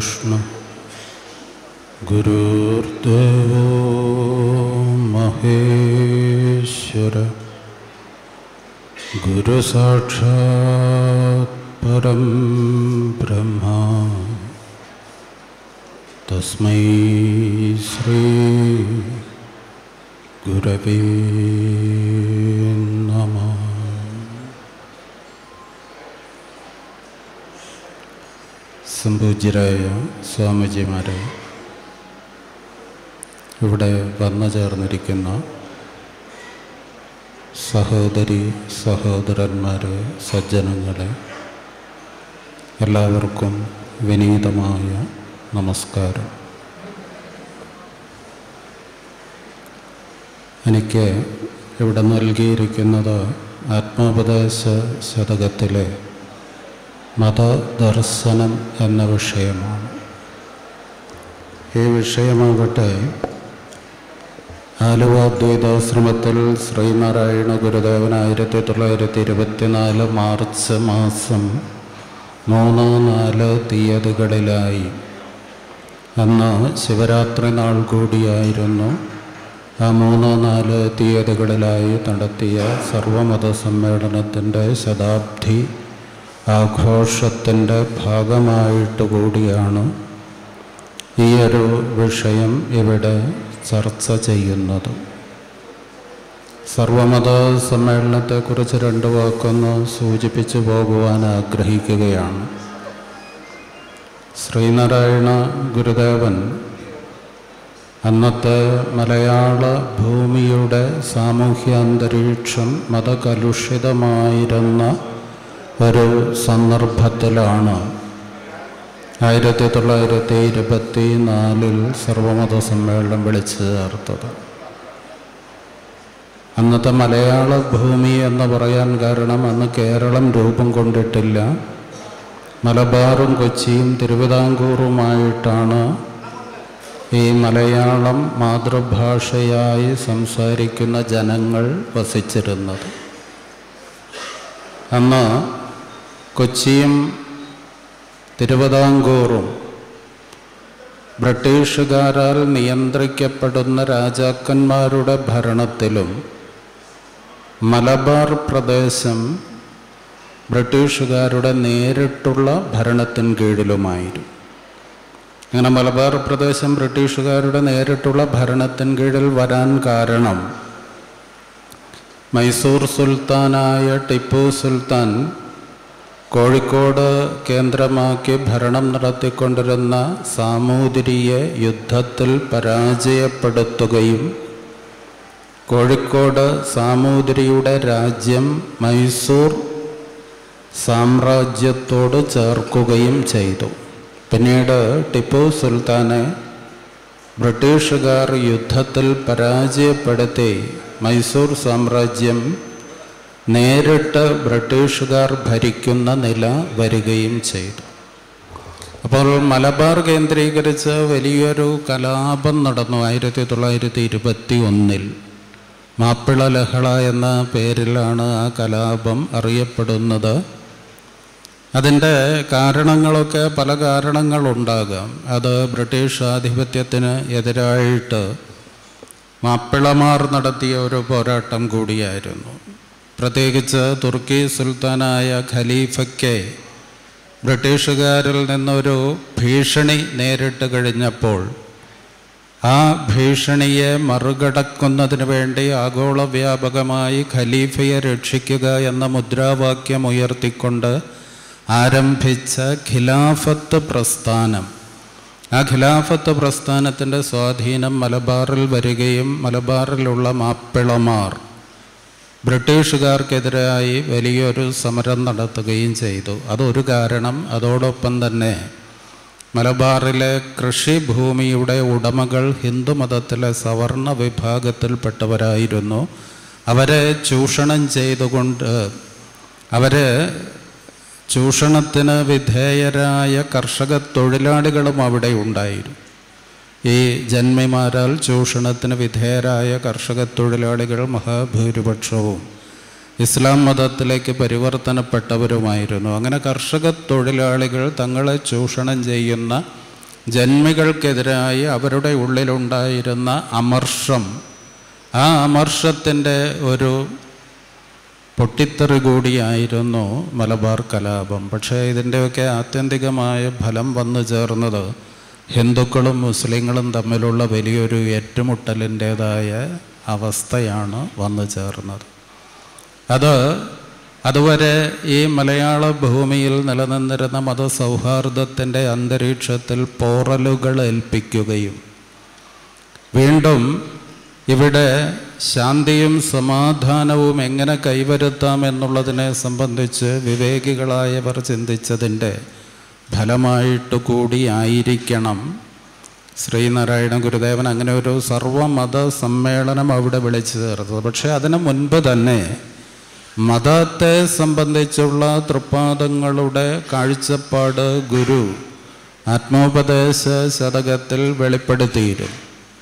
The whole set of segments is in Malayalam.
गुरुर्ब्रह्मा गुरुर्देवो महेश्वर गुरुसाक्षात् परं ब्रह्मा तस्मै श्री गुरवे नमः സംപൂജ്യരായ സ്വാമിജിമാരെ ഇവിടെ വന്നു ചേർന്നിരിക്കുന്ന സഹോദരി സഹോദരന്മാരെ സജ്ജനങ്ങളെ എല്ലാവർക്കും വിനീതമായ നമസ്കാരം എനിക്ക് ഇവിടെ നൽകിയിരിക്കുന്നത് ആത്മോപദേശ ശതകത്തിലെ മതദർശനം എന്ന വിഷയമാണ് ഈ വിഷയമാകട്ടെ ആലുവ ദ്വൈതാശ്രമത്തിൽ ശ്രീനാരായണ ഗുരുദേവൻ ആയിരത്തി തൊള്ളായിരത്തി ഇരുപത്തിനാല് മാർച്ച് മാസം മൂന്ന് നാല് തീയതികളിലായി അന്ന് ശിവരാത്രി നാൾ കൂടിയായിരുന്നു ആ മൂന്ന് നാല് തീയതികളിലായി നടത്തിയ സർവമത സമ്മേളനത്തിൻ്റെ ശതാബ്ദി ആഘോഷത്തിൻ്റെ ഭാഗമായിട്ട് കൂടിയാണ് ഈ ഒരു വിഷയം ഇവിടെ ചർച്ച ചെയ്യുന്നത് സർവമത സമ്മേളനത്തെക്കുറിച്ച് രണ്ട് വാക്കൊന്ന് സൂചിപ്പിച്ചു പോകുവാൻ ആഗ്രഹിക്കുകയാണ് ശ്രീനാരായണ ഗുരുദേവൻ അന്നത്തെ മലയാള ഭൂമിയുടെ സാമൂഹ്യ അന്തരീക്ഷം മതകലുഷിതമായിരുന്ന ഒരു സന്ദർഭത്തിലാണ് ആയിരത്തി തൊള്ളായിരത്തി ഇരുപത്തി നാലിൽ സർവമത സമ്മേളനം വിളിച്ചു ചേർത്തത് അന്നത്തെ മലയാള ഭൂമി എന്ന് പറയാൻ കാരണം അന്ന് കേരളം രൂപം കൊണ്ടിട്ടില്ല മലബാറും കൊച്ചിയും തിരുവിതാംകൂറുമായിട്ടാണ് ഈ മലയാളം മാതൃഭാഷയായി സംസാരിക്കുന്ന ജനങ്ങൾ വസിച്ചിരുന്നത് അന്ന് കൊച്ചിയും തിരുവിതാംകൂറും ബ്രിട്ടീഷുകാരാൽ നിയന്ത്രിക്കപ്പെടുന്ന രാജാക്കന്മാരുടെ ഭരണത്തിലും മലബാർ പ്രദേശം ബ്രിട്ടീഷുകാരുടെ നേരിട്ടുള്ള ഭരണത്തിൻ കീഴിലുമായിരുന്നു അങ്ങനെ മലബാർ പ്രദേശം ബ്രിട്ടീഷുകാരുടെ നേരിട്ടുള്ള ഭരണത്തിൻ കീഴിൽ വരാൻ കാരണം മൈസൂർ സുൽത്താനായ ടിപ്പു സുൽത്താൻ കോഴിക്കോട് കേന്ദ്രമാക്കി ഭരണം നടത്തിക്കൊണ്ടിരുന്ന സാമൂതിരിയെ യുദ്ധത്തിൽ പരാജയപ്പെടുത്തുകയും കോഴിക്കോട് സാമൂതിരിയുടെ രാജ്യം മൈസൂർ സാമ്രാജ്യത്തോട് ചേർക്കുകയും ചെയ്തു പിന്നീട് ടിപ്പു സുൽത്താനെ ബ്രിട്ടീഷുകാർ യുദ്ധത്തിൽ പരാജയപ്പെടുത്തി മൈസൂർ സാമ്രാജ്യം നേരിട്ട് ബ്രിട്ടീഷുകാർ ഭരിക്കുന്ന നില വരികയും ചെയ്തു അപ്പോൾ മലബാർ കേന്ദ്രീകരിച്ച് വലിയൊരു കലാപം നടന്നു ആയിരത്തി തൊള്ളായിരത്തി ഇരുപത്തി ഒന്നിൽ മാപ്പിള ലഹള എന്ന പേരിലാണ് ആ കലാപം അറിയപ്പെടുന്നത് അതിൻ്റെ കാരണങ്ങളൊക്കെ പല കാരണങ്ങളുണ്ടാകാം അത് ബ്രിട്ടീഷ് ആധിപത്യത്തിന് എതിരായിട്ട് മാപ്പിളമാർ നടത്തിയ ഒരു പോരാട്ടം കൂടിയായിരുന്നു പ്രത്യേകിച്ച് തുർക്കി സുൽത്താനായ ഖലീഫയ്ക്ക് ബ്രിട്ടീഷുകാരിൽ നിന്നൊരു ഭീഷണി നേരിട്ട് കഴിഞ്ഞപ്പോൾ ആ ഭീഷണിയെ മറികടക്കുന്നതിന് വേണ്ടി ആഗോള വ്യാപകമായി ഖലീഫയെ രക്ഷിക്കുക എന്ന മുദ്രാവാക്യം ഉയർത്തിക്കൊണ്ട് ആരംഭിച്ച ഖിലാഫത്ത് പ്രസ്ഥാനം ആ ഖിലാഫത്ത് പ്രസ്ഥാനത്തിൻ്റെ സ്വാധീനം മലബാറിൽ വരികയും മലബാറിലുള്ള മാപ്പിളമാർ ബ്രിട്ടീഷുകാർക്കെതിരായി വലിയൊരു സമരം നടത്തുകയും ചെയ്തു അതൊരു കാരണം അതോടൊപ്പം തന്നെ മലബാറിലെ കൃഷിഭൂമിയുടെ ഉടമകൾ ഹിന്ദുമതത്തിലെ സവർണ വിഭാഗത്തിൽപ്പെട്ടവരായിരുന്നു അവരെ ചൂഷണം ചെയ്തുകൊണ്ട് അവരെ ചൂഷണത്തിന് വിധേയരായ കർഷക തൊഴിലാളികളും അവിടെ ഉണ്ടായിരുന്നു ഈ ജന്മിമാരാൽ ചൂഷണത്തിന് വിധേയരായ കർഷക തൊഴിലാളികൾ മഹാഭൂരിപക്ഷവും ഇസ്ലാം മതത്തിലേക്ക് പരിവർത്തനപ്പെട്ടവരുമായിരുന്നു അങ്ങനെ കർഷക തൊഴിലാളികൾ തങ്ങളെ ചൂഷണം ചെയ്യുന്ന ജന്മികൾക്കെതിരായി അവരുടെ ഉള്ളിലുണ്ടായിരുന്ന അമർഷം ആ അമർഷത്തിൻ്റെ ഒരു പൊട്ടിത്തെറി കൂടിയായിരുന്നു മലബാർ കലാപം പക്ഷേ ഇതിൻ്റെയൊക്കെ ആത്യന്തികമായ ഫലം വന്നു ചേർന്നത് ഹിന്ദുക്കളും മുസ്ലിങ്ങളും തമ്മിലുള്ള വലിയൊരു ഏറ്റുമുട്ടലിൻ്റേതായ അവസ്ഥയാണ് വന്നു ചേർന്നത് അത് അതുവരെ ഈ മലയാള ഭൂമിയിൽ നിലനിന്നിരുന്ന മതസൗഹാർദ്ദത്തിൻ്റെ അന്തരീക്ഷത്തിൽ പോറലുകൾ ഏൽപ്പിക്കുകയും വീണ്ടും ഇവിടെ ശാന്തിയും സമാധാനവും എങ്ങനെ കൈവരുത്താം എന്നുള്ളതിനെ സംബന്ധിച്ച് വിവേകികളായവർ ചിന്തിച്ചതിൻ്റെ ഫലമായിട്ട് കൂടിയായിരിക്കണം ശ്രീനാരായണ ഗുരുദേവൻ അങ്ങനെ ഒരു സർവമത സമ്മേളനം അവിടെ വിളിച്ചു ചേർത്തത് പക്ഷേ അതിനു മുൻപ് തന്നെ മതത്തെ സംബന്ധിച്ചുള്ള തൃപ്പാദങ്ങളുടെ കാഴ്ചപ്പാട് ഗുരു ആത്മോപദേശ ശതകത്തിൽ വെളിപ്പെടുത്തിയിരുന്നു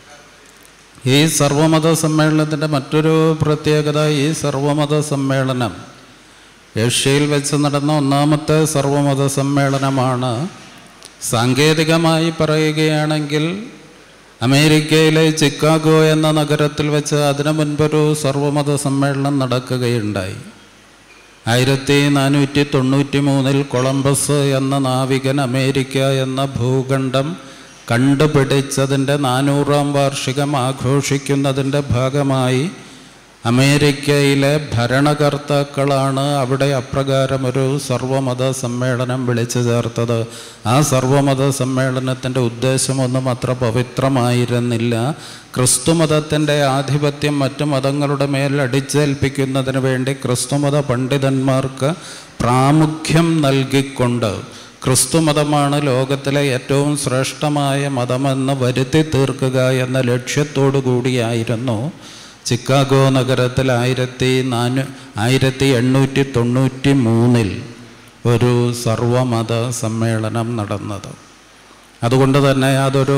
ഈ സർവമത സമ്മേളനത്തിൻ്റെ മറ്റൊരു പ്രത്യേകത ഈ സർവമത സമ്മേളനം ഏഷ്യയിൽ വെച്ച് നടന്ന ഒന്നാമത്തെ സർവമത സമ്മേളനമാണ് സാങ്കേതികമായി പറയുകയാണെങ്കിൽ അമേരിക്കയിലെ ചിക്കാഗോ എന്ന നഗരത്തിൽ വെച്ച് അതിനു മുൻപൊരു സർവമത സമ്മേളനം നടക്കുകയുണ്ടായി ആയിരത്തി നാനൂറ്റി തൊണ്ണൂറ്റി മൂന്നിൽ കൊളംബസ് എന്ന നാവികൻ അമേരിക്ക എന്ന ഭൂഖണ്ഡം കണ്ടുപിടിച്ചതിൻ്റെ നാനൂറാം വാർഷികം ആഘോഷിക്കുന്നതിൻ്റെ ഭാഗമായി അമേരിക്കയിലെ ഭരണകർത്താക്കളാണ് അവിടെ അപ്രകാരം ഒരു സർവമത സമ്മേളനം വിളിച്ചു ചേർത്തത് ആ സർവമത സമ്മേളനത്തിൻ്റെ ഉദ്ദേശമൊന്നും അത്ര പവിത്രമായിരുന്നില്ല ക്രിസ്തുമതത്തിൻ്റെ ആധിപത്യം മറ്റു മതങ്ങളുടെ മേൽ അടിച്ചേൽപ്പിക്കുന്നതിന് വേണ്ടി ക്രിസ്തുമത പണ്ഡിതന്മാർക്ക് പ്രാമുഖ്യം നൽകിക്കൊണ്ട് ക്രിസ്തുമതമാണ് ലോകത്തിലെ ഏറ്റവും ശ്രേഷ്ഠമായ മതമെന്ന് വരുത്തി തീർക്കുക എന്ന ലക്ഷ്യത്തോടു കൂടിയായിരുന്നു ചിക്കാഗോ നഗരത്തിൽ ആയിരത്തി നാനൂ ആയിരത്തി എണ്ണൂറ്റി തൊണ്ണൂറ്റി മൂന്നിൽ ഒരു സർവമത സമ്മേളനം നടന്നത് അതുകൊണ്ട് തന്നെ അതൊരു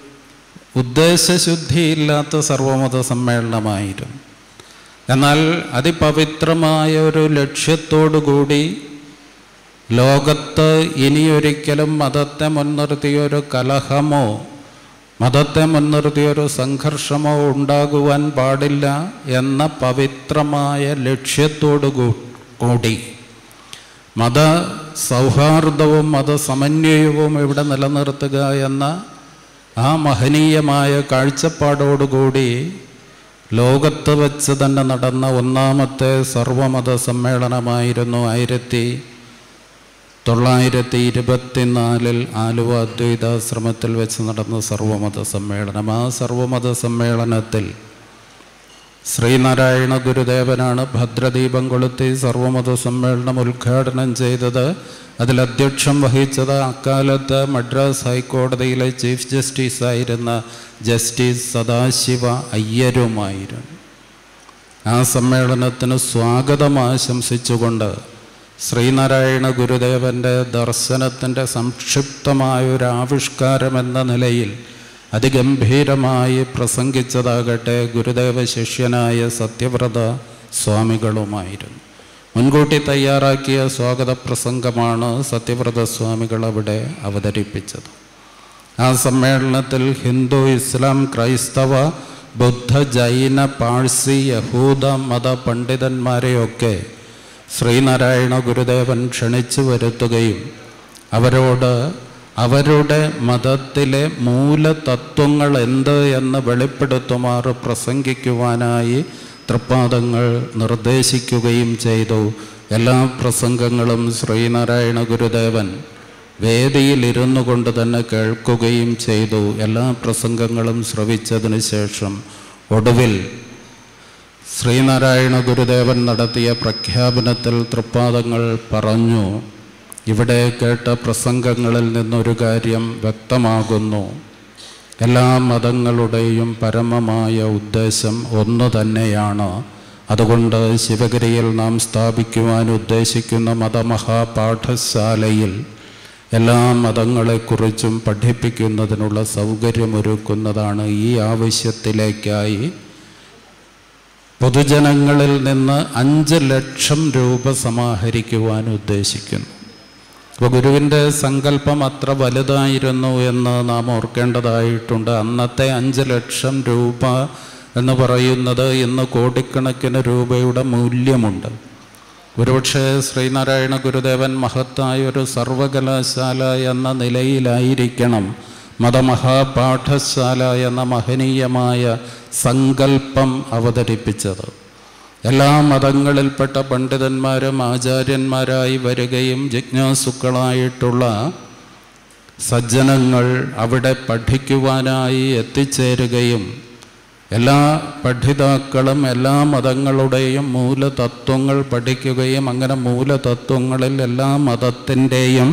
ഉദ്ദേശശുദ്ധിയില്ലാത്ത സർവമത സമ്മേളനമായിരുന്നു എന്നാൽ അതിപവിത്രമായ ഒരു ലക്ഷ്യത്തോടു കൂടി ലോകത്ത് ഇനിയൊരിക്കലും മതത്തെ മുൻനിർത്തിയൊരു കലഹമോ മതത്തെ മുൻനിർത്തിയൊരു സംഘർഷമോ ഉണ്ടാകുവാൻ പാടില്ല എന്ന പവിത്രമായ ലക്ഷ്യത്തോടു കൂടി മത സൗഹാർദ്ദവും മതസമന്വയവും ഇവിടെ നിലനിർത്തുക എന്ന ആ മഹനീയമായ കാഴ്ചപ്പാടോടുകൂടി ലോകത്ത് വെച്ച് തന്നെ നടന്ന ഒന്നാമത്തെ സർവമത സമ്മേളനമായിരുന്നു ആയിരത്തി തൊള്ളായിരത്തി ഇരുപത്തിനാലിൽ ആലുവ അദ്വൈതാശ്രമത്തിൽ വെച്ച് നടന്ന സർവമത സമ്മേളനം ആ സർവമത സമ്മേളനത്തിൽ ശ്രീനാരായണ ഗുരുദേവനാണ് ഭദ്രദീപം കൊളുത്തി സർവമത സമ്മേളനം ഉദ്ഘാടനം ചെയ്തത് അതിൽ അധ്യക്ഷം വഹിച്ചത് അക്കാലത്ത് മദ്രാസ് ഹൈക്കോടതിയിലെ ചീഫ് ജസ്റ്റിസായിരുന്ന ജസ്റ്റിസ് സദാശിവ അയ്യരുമായിരുന്നു ആ സമ്മേളനത്തിന് സ്വാഗതം ആശംസിച്ചുകൊണ്ട് ശ്രീനാരായണ ഗുരുദേവൻ്റെ ദർശനത്തിൻ്റെ സംക്ഷിപ്തമായ ഒരു ആവിഷ്കാരം എന്ന നിലയിൽ അതിഗംഭീരമായി പ്രസംഗിച്ചതാകട്ടെ ഗുരുദേവ ശിഷ്യനായ സത്യവ്രത സ്വാമികളുമായിരുന്നു മുൻകൂട്ടി തയ്യാറാക്കിയ സ്വാഗത പ്രസംഗമാണ് സത്യവ്രത സ്വാമികൾ അവിടെ അവതരിപ്പിച്ചത് ആ സമ്മേളനത്തിൽ ഹിന്ദു ഇസ്ലാം ക്രൈസ്തവ ബുദ്ധ ജൈന പാഴ്സി യഹൂദ മത പണ്ഡിതന്മാരെയൊക്കെ ശ്രീനാരായണ ഗുരുദേവൻ ക്ഷണിച്ചു വരുത്തുകയും അവരോട് അവരുടെ മതത്തിലെ മൂലതത്വങ്ങൾ എന്ത് എന്ന് വെളിപ്പെടുത്തുമാറ് പ്രസംഗിക്കുവാനായി തൃപ്പാദങ്ങൾ നിർദ്ദേശിക്കുകയും ചെയ്തു എല്ലാ പ്രസംഗങ്ങളും ശ്രീനാരായണ ഗുരുദേവൻ വേദിയിലിരുന്നു കൊണ്ട് തന്നെ കേൾക്കുകയും ചെയ്തു എല്ലാ പ്രസംഗങ്ങളും ശ്രവിച്ചതിന് ശേഷം ഒടുവിൽ ശ്രീനാരായണ ഗുരുദേവൻ നടത്തിയ പ്രഖ്യാപനത്തിൽ തൃപ്പാദങ്ങൾ പറഞ്ഞു ഇവിടെ കേട്ട പ്രസംഗങ്ങളിൽ നിന്നൊരു കാര്യം വ്യക്തമാകുന്നു എല്ലാ മതങ്ങളുടെയും പരമമായ ഉദ്ദേശം ഒന്നു തന്നെയാണ് അതുകൊണ്ട് ശിവഗിരിയിൽ നാം സ്ഥാപിക്കുവാൻ ഉദ്ദേശിക്കുന്ന മതമഹാപാഠശാലയിൽ എല്ലാ മതങ്ങളെക്കുറിച്ചും പഠിപ്പിക്കുന്നതിനുള്ള സൗകര്യമൊരുക്കുന്നതാണ് ഈ ആവശ്യത്തിലേക്കായി പൊതുജനങ്ങളിൽ നിന്ന് അഞ്ച് ലക്ഷം രൂപ സമാഹരിക്കുവാൻ ഉദ്ദേശിക്കുന്നു അപ്പോൾ ഗുരുവിൻ്റെ സങ്കല്പം അത്ര വലുതായിരുന്നു എന്ന് നാം ഓർക്കേണ്ടതായിട്ടുണ്ട് അന്നത്തെ അഞ്ച് ലക്ഷം രൂപ എന്ന് പറയുന്നത് ഇന്ന് കോടിക്കണക്കിന് രൂപയുടെ മൂല്യമുണ്ട് ഒരുപക്ഷെ ശ്രീനാരായണ ഗുരുദേവൻ മഹത്തായ ഒരു സർവകലാശാല എന്ന നിലയിലായിരിക്കണം മതമഹാപാഠശാല എന്ന മഹനീയമായ സങ്കല്പം അവതരിപ്പിച്ചത് എല്ലാ മതങ്ങളിൽപ്പെട്ട പണ്ഡിതന്മാരും ആചാര്യന്മാരായി വരികയും ജിജ്ഞാസുക്കളായിട്ടുള്ള സജ്ജനങ്ങൾ അവിടെ പഠിക്കുവാനായി എത്തിച്ചേരുകയും എല്ലാ പഠിതാക്കളും എല്ലാ മതങ്ങളുടെയും മൂലതത്വങ്ങൾ പഠിക്കുകയും അങ്ങനെ മൂലതത്വങ്ങളിൽ എല്ലാ മതത്തിൻ്റെയും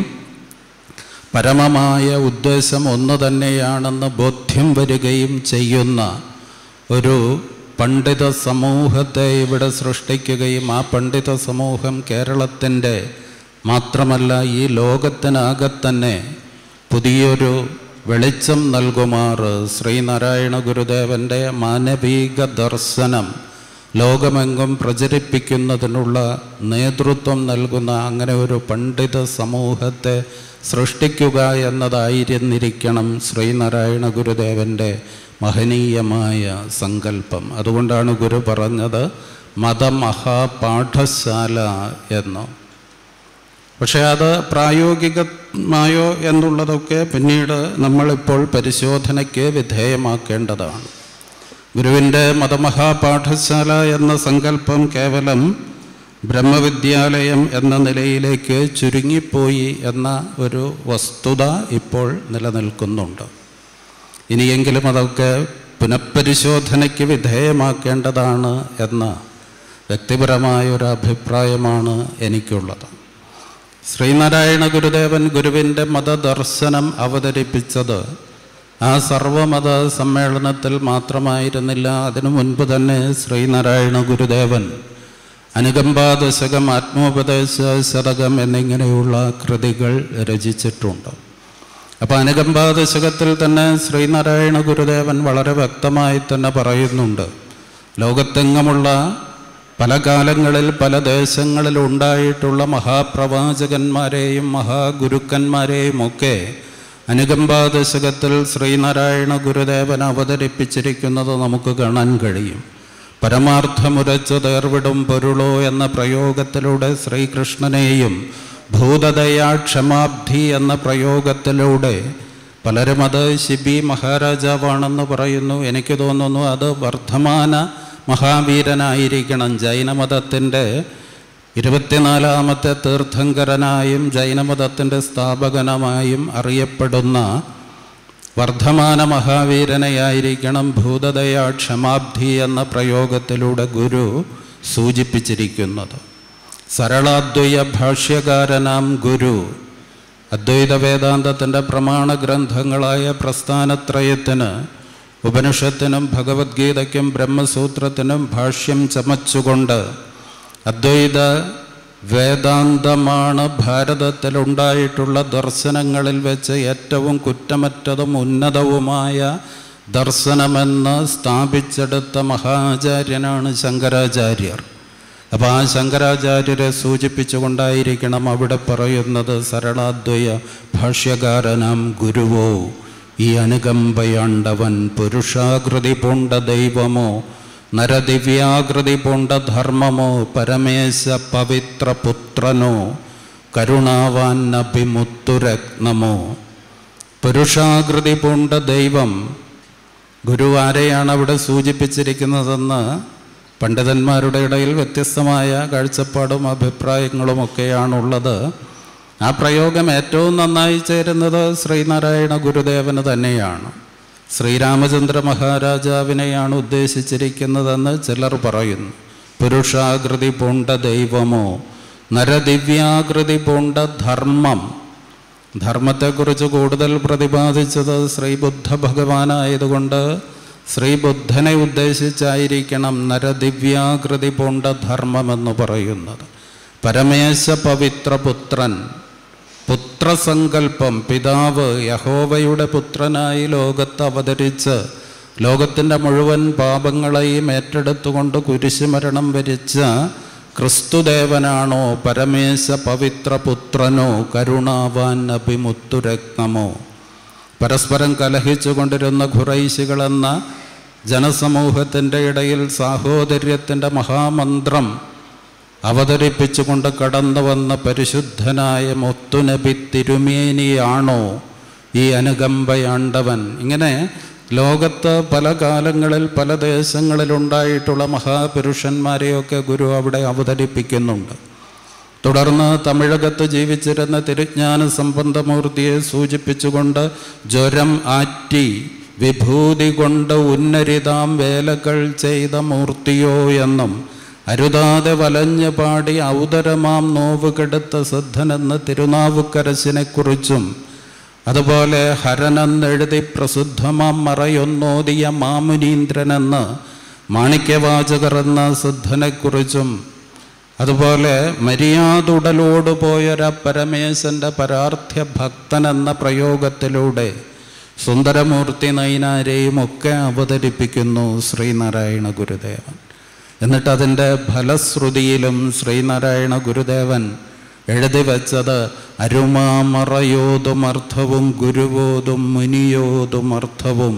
പരമമായ ഉദ്ദേശം ഒന്ന് തന്നെയാണെന്ന് ബോധ്യം വരികയും ചെയ്യുന്ന ഒരു പണ്ഡിത സമൂഹത്തെ ഇവിടെ സൃഷ്ടിക്കുകയും ആ പണ്ഡിത സമൂഹം കേരളത്തിൻ്റെ മാത്രമല്ല ഈ ലോകത്തിനാകെ തന്നെ പുതിയൊരു വെളിച്ചം നൽകുമാറ് ശ്രീനാരായണ ഗുരുദേവൻ്റെ മാനവിക ദർശനം ലോകമെങ്ങും പ്രചരിപ്പിക്കുന്നതിനുള്ള നേതൃത്വം നൽകുന്ന അങ്ങനെ ഒരു പണ്ഡിത സമൂഹത്തെ സൃഷ്ടിക്കുക എന്നതായിരുന്നിരിക്കണം ശ്രീനാരായണ ഗുരുദേവൻ്റെ മഹനീയമായ സങ്കല്പം അതുകൊണ്ടാണ് ഗുരു പറഞ്ഞത് മതമഹാപാഠശാല എന്ന് പക്ഷേ അത് പ്രായോഗികമായോ എന്നുള്ളതൊക്കെ പിന്നീട് നമ്മളിപ്പോൾ പരിശോധനയ്ക്ക് വിധേയമാക്കേണ്ടതാണ് ഗുരുവിൻ്റെ മതമഹാപാഠശാല എന്ന സങ്കല്പം കേവലം ബ്രഹ്മവിദ്യാലയം എന്ന നിലയിലേക്ക് ചുരുങ്ങിപ്പോയി എന്ന ഒരു വസ്തുത ഇപ്പോൾ നിലനിൽക്കുന്നുണ്ട് ഇനിയെങ്കിലും അതൊക്കെ പുനഃപരിശോധനയ്ക്ക് വിധേയമാക്കേണ്ടതാണ് എന്ന വ്യക്തിപരമായ ഒരു അഭിപ്രായമാണ് എനിക്കുള്ളത് ശ്രീനാരായണ ഗുരുദേവൻ ഗുരുവിൻ്റെ മതദർശനം അവതരിപ്പിച്ചത് ആ സർവമത സമ്മേളനത്തിൽ മാത്രമായിരുന്നില്ല അതിനു മുൻപ് തന്നെ ശ്രീനാരായണ ഗുരുദേവൻ അനുകമ്പാദശകം ആത്മോപദേശ ശതകം എന്നിങ്ങനെയുള്ള കൃതികൾ രചിച്ചിട്ടുണ്ട് അപ്പോൾ അനുകമ്പാദശകത്തിൽ തന്നെ ശ്രീനാരായണ ഗുരുദേവൻ വളരെ വ്യക്തമായി തന്നെ പറയുന്നുണ്ട് ലോകത്തെങ്ങുമുള്ള പല കാലങ്ങളിൽ പല ദേശങ്ങളിൽ ഉണ്ടായിട്ടുള്ള മഹാപ്രവാചകന്മാരെയും മഹാഗുരുക്കന്മാരെയും ഒക്കെ അനുകമ്പാദശകത്തിൽ ശ്രീനാരായണ ഗുരുദേവൻ അവതരിപ്പിച്ചിരിക്കുന്നത് നമുക്ക് കാണാൻ കഴിയും പരമാർത്ഥമുരച്ചു തേർവിടും പൊരുളോ എന്ന പ്രയോഗത്തിലൂടെ ശ്രീകൃഷ്ണനെയും ഭൂതദയാ ക്ഷമാബ്ധി എന്ന പ്രയോഗത്തിലൂടെ പലരും അത് ശിബി മഹാരാജാവാണെന്ന് പറയുന്നു എനിക്ക് തോന്നുന്നു അത് വർദ്ധമാന മഹാവീരനായിരിക്കണം ജൈനമതത്തിൻ്റെ ഇരുപത്തിനാലാമത്തെ തീർത്ഥങ്കരനായും ജൈനമതത്തിൻ്റെ സ്ഥാപകനുമായും അറിയപ്പെടുന്ന വർദ്ധമാന മഹാവീരനെയായിരിക്കണം ഭൂതദയ ക്ഷമാബ്ധി എന്ന പ്രയോഗത്തിലൂടെ ഗുരു സൂചിപ്പിച്ചിരിക്കുന്നത് സരളാദ്വയ ഭാഷ്യകാരനാം ഗുരു അദ്വൈത വേദാന്തത്തിൻ്റെ പ്രമാണ ഗ്രന്ഥങ്ങളായ പ്രസ്ഥാനത്രയത്തിന് ഉപനിഷത്തിനും ഭഗവത്ഗീതയ്ക്കും ബ്രഹ്മസൂത്രത്തിനും ഭാഷ്യം ചമച്ചുകൊണ്ട് അദ്വൈത വേദാന്തമാണ് ഭാരതത്തിലുണ്ടായിട്ടുള്ള ദർശനങ്ങളിൽ വെച്ച് ഏറ്റവും കുറ്റമറ്റതും ഉന്നതവുമായ ദർശനമെന്ന് സ്ഥാപിച്ചെടുത്ത മഹാചാര്യനാണ് ശങ്കരാചാര്യർ അപ്പോൾ ആ ശങ്കരാചാര്യരെ സൂചിപ്പിച്ചുകൊണ്ടായിരിക്കണം അവിടെ പറയുന്നത് സരളാദ്വയ ഭാഷ്യകാരനാം ഗുരുവോ ഈ അനുകമ്പയാണ്ടവൻ പുരുഷാകൃതി പൂണ്ട ദൈവമോ നരദിവ്യാകൃതി പൂണ്ട ധർമ്മമോ പരമേശ പവിത്ര പുത്രനോ കരുണാവാൻ അഭിമുത്തുരത്നമോ പുരുഷാകൃതി പൂണ്ട ദൈവം ഗുരു ആരെയാണ് അവിടെ സൂചിപ്പിച്ചിരിക്കുന്നതെന്ന് പണ്ഡിതന്മാരുടെ ഇടയിൽ വ്യത്യസ്തമായ കാഴ്ചപ്പാടും അഭിപ്രായങ്ങളുമൊക്കെയാണുള്ളത് ആ പ്രയോഗം ഏറ്റവും നന്നായി ചേരുന്നത് ശ്രീനാരായണ ഗുരുദേവന് തന്നെയാണ് ശ്രീരാമചന്ദ്ര മഹാരാജാവിനെയാണ് ഉദ്ദേശിച്ചിരിക്കുന്നതെന്ന് ചിലർ പറയുന്നു പുരുഷാകൃതി പൂണ്ട ദൈവമോ നരദിവ്യാകൃതി പൂണ്ട ധർമ്മം ധർമ്മത്തെക്കുറിച്ച് കൂടുതൽ പ്രതിപാദിച്ചത് ശ്രീബുദ്ധ ഭഗവാനായതുകൊണ്ട് ശ്രീബുദ്ധനെ ഉദ്ദേശിച്ചായിരിക്കണം നരദിവ്യാകൃതി പൂണ്ട ധർമ്മമെന്ന് പറയുന്നത് പരമേശ പവിത്ര പുത്രൻ പുത്രസങ്കല്പം പിതാവ് യഹോവയുടെ പുത്രനായി ലോകത്ത് അവതരിച്ച് ലോകത്തിൻ്റെ മുഴുവൻ പാപങ്ങളെയും ഏറ്റെടുത്തുകൊണ്ട് കുരിശുമരണം വരിച്ച ക്രിസ്തുദേവനാണോ പരമേശ പവിത്രപുത്രനോ കരുണാവാൻ അഭിമുത്തുരത്നമോ പരസ്പരം കലഹിച്ചുകൊണ്ടിരുന്ന ഖുറൈശികളെന്ന ജനസമൂഹത്തിൻ്റെ ഇടയിൽ സാഹോദര്യത്തിൻ്റെ മഹാമന്ത്രം അവതരിപ്പിച്ചുകൊണ്ട് കടന്നു വന്ന പരിശുദ്ധനായ മുത്തുനബി തിരുമേനിയാണോ ഈ അനുകമ്പയാണ്ടവൻ ഇങ്ങനെ ലോകത്ത് പല കാലങ്ങളിൽ പല ദേശങ്ങളിലുണ്ടായിട്ടുള്ള മഹാപുരുഷന്മാരെയൊക്കെ ഗുരു അവിടെ അവതരിപ്പിക്കുന്നുണ്ട് തുടർന്ന് തമിഴകത്ത് ജീവിച്ചിരുന്ന തിരുജ്ഞാന സംബന്ധമൂർത്തിയെ സൂചിപ്പിച്ചുകൊണ്ട് ജ്വരം ആറ്റി വിഭൂതി കൊണ്ട് ഉന്നരിതാം വേലകൾ ചെയ്ത മൂർത്തിയോ എന്നും അരുതാതെ വലഞ്ഞു പാടി ഔദരമാം നോവ് കെടുത്ത സിദ്ധനെന്ന് തിരുനാവുക്കരശിനെക്കുറിച്ചും അതുപോലെ ഹരനെന്നെഴുതി പ്രസിദ്ധമാം മറയൊന്നോതിയ മാമുനീന്ദ്രനെന്ന് മാണിക്യവാചകർ എന്ന സിദ്ധനെക്കുറിച്ചും അതുപോലെ മര്യാദുടലോട് പോയൊര പരമേശൻ്റെ പരാർത്ഥ്യ ഭക്തൻ എന്ന പ്രയോഗത്തിലൂടെ സുന്ദരമൂർത്തി നൈനാരെയും ഒക്കെ അവതരിപ്പിക്കുന്നു ശ്രീനാരായണ ഗുരുദേവൻ എന്നിട്ട് അതിൻ്റെ ഫലശ്രുതിയിലും ശ്രീനാരായണ ഗുരുദേവൻ എഴുതി വച്ചത് അരുമാമറയോതും അർത്ഥവും ഗുരുവോതും മുനിയോതും അർത്ഥവും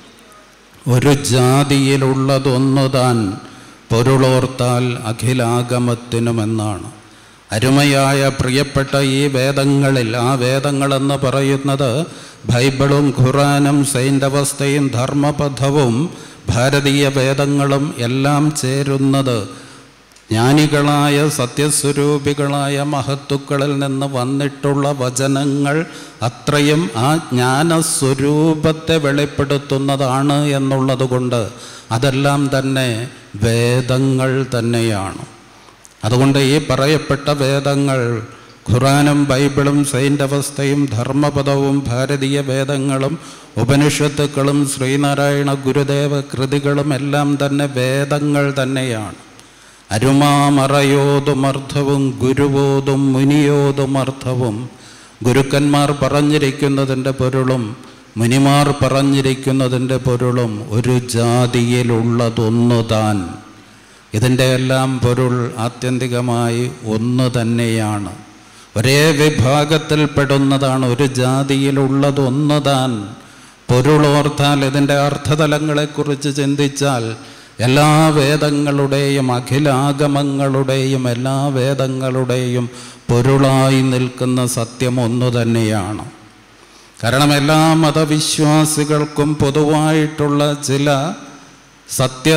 ഒരു ജാതിയിലുള്ളതൊന്നു താൻ പൊരുളോർത്താൽ അഖിലാഗമത്തിനുമെന്നാണ് അരുമയായ പ്രിയപ്പെട്ട ഈ വേദങ്ങളിൽ ആ വേദങ്ങളെന്ന് പറയുന്നത് ബൈബിളും ഖുറാനും സൈൻഡവസ്ഥയും ധർമ്മപഥവും ഭാരതീയ വേദങ്ങളും എല്ലാം ചേരുന്നത് ജ്ഞാനികളായ സത്യസ്വരൂപികളായ മഹത്തുക്കളിൽ നിന്ന് വന്നിട്ടുള്ള വചനങ്ങൾ അത്രയും ആ ജ്ഞാനസ്വരൂപത്തെ വെളിപ്പെടുത്തുന്നതാണ് എന്നുള്ളത് കൊണ്ട് അതെല്ലാം തന്നെ വേദങ്ങൾ തന്നെയാണ് അതുകൊണ്ട് ഈ പറയപ്പെട്ട വേദങ്ങൾ ഖുറാനും ബൈബിളും സൈൻഡവസ്ഥയും ധർമ്മപദവും ഭാരതീയ വേദങ്ങളും ഉപനിഷത്തുക്കളും ശ്രീനാരായണ ഗുരുദേവ കൃതികളും എല്ലാം തന്നെ വേദങ്ങൾ തന്നെയാണ് അരുമാമറയോതും അർത്ഥവും ഗുരുവോതും മുനിയോതും അർത്ഥവും ഗുരുക്കന്മാർ പറഞ്ഞിരിക്കുന്നതിൻ്റെ പൊരുളും മുനിമാർ പറഞ്ഞിരിക്കുന്നതിൻ്റെ പൊരുളും ഒരു ജാതിയിലുള്ളതൊന്നു താൻ ഇതിൻ്റെ എല്ലാം പൊരുൾ ആത്യന്തികമായി ഒന്ന് തന്നെയാണ് ഒരേ വിഭാഗത്തിൽപ്പെടുന്നതാണ് ഒരു ജാതിയിലുള്ളതൊന്നു താൻ പൊരുളോർത്താൽ ഇതിൻ്റെ അർത്ഥതലങ്ങളെക്കുറിച്ച് ചിന്തിച്ചാൽ എല്ലാ വേദങ്ങളുടെയും അഖിലാഗമങ്ങളുടെയും എല്ലാ വേദങ്ങളുടെയും പൊരുളായി നിൽക്കുന്ന സത്യം ഒന്നു തന്നെയാണ് കാരണം എല്ലാ മതവിശ്വാസികൾക്കും പൊതുവായിട്ടുള്ള ചില സത്യ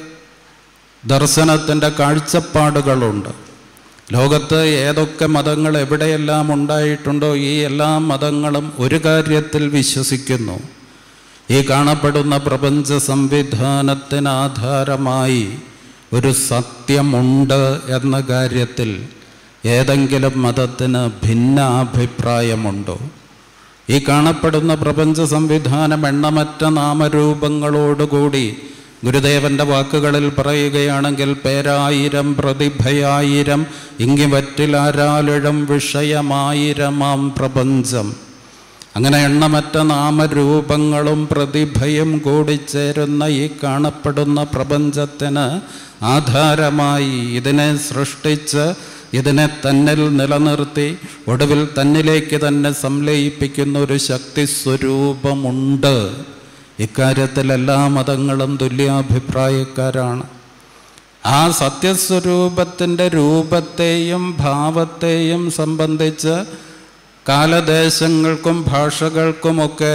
ദർശനത്തിൻ്റെ കാഴ്ചപ്പാടുകളുണ്ട് ലോകത്ത് ഏതൊക്കെ മതങ്ങൾ എവിടെയെല്ലാം ഉണ്ടായിട്ടുണ്ടോ ഈ എല്ലാ മതങ്ങളും ഒരു കാര്യത്തിൽ വിശ്വസിക്കുന്നു ഈ കാണപ്പെടുന്ന പ്രപഞ്ച സംവിധാനത്തിന് ആധാരമായി ഒരു സത്യമുണ്ട് എന്ന കാര്യത്തിൽ ഏതെങ്കിലും മതത്തിന് ഭിന്നാഭിപ്രായമുണ്ടോ ഈ കാണപ്പെടുന്ന പ്രപഞ്ച സംവിധാനം എണ്ണമറ്റ നാമരൂപങ്ങളോടുകൂടി ഗുരുദേവന്റെ വാക്കുകളിൽ പറയുകയാണെങ്കിൽ പേരായിരം പ്രതിഭയായിരം ഇങ്ങിവറ്റിലാരാലിഴം വിഷയമായിരമാം പ്രപഞ്ചം അങ്ങനെ എണ്ണമറ്റ നാമരൂപങ്ങളും പ്രതിഭയും കൂടിച്ചേരുന്ന ഈ കാണപ്പെടുന്ന പ്രപഞ്ചത്തിന് ആധാരമായി ഇതിനെ സൃഷ്ടിച്ച് ഇതിനെ തന്നിൽ നിലനിർത്തി ഒടുവിൽ തന്നിലേക്ക് തന്നെ സംലയിപ്പിക്കുന്ന ഒരു ശക്തി സ്വരൂപമുണ്ട് ഇക്കാര്യത്തിൽ എല്ലാ മതങ്ങളും തുല്യാഭിപ്രായക്കാരാണ് ആ സത്യസ്വരൂപത്തിൻ്റെ രൂപത്തെയും ഭാവത്തെയും സംബന്ധിച്ച് കാലദേശങ്ങൾക്കും ഭാഷകൾക്കുമൊക്കെ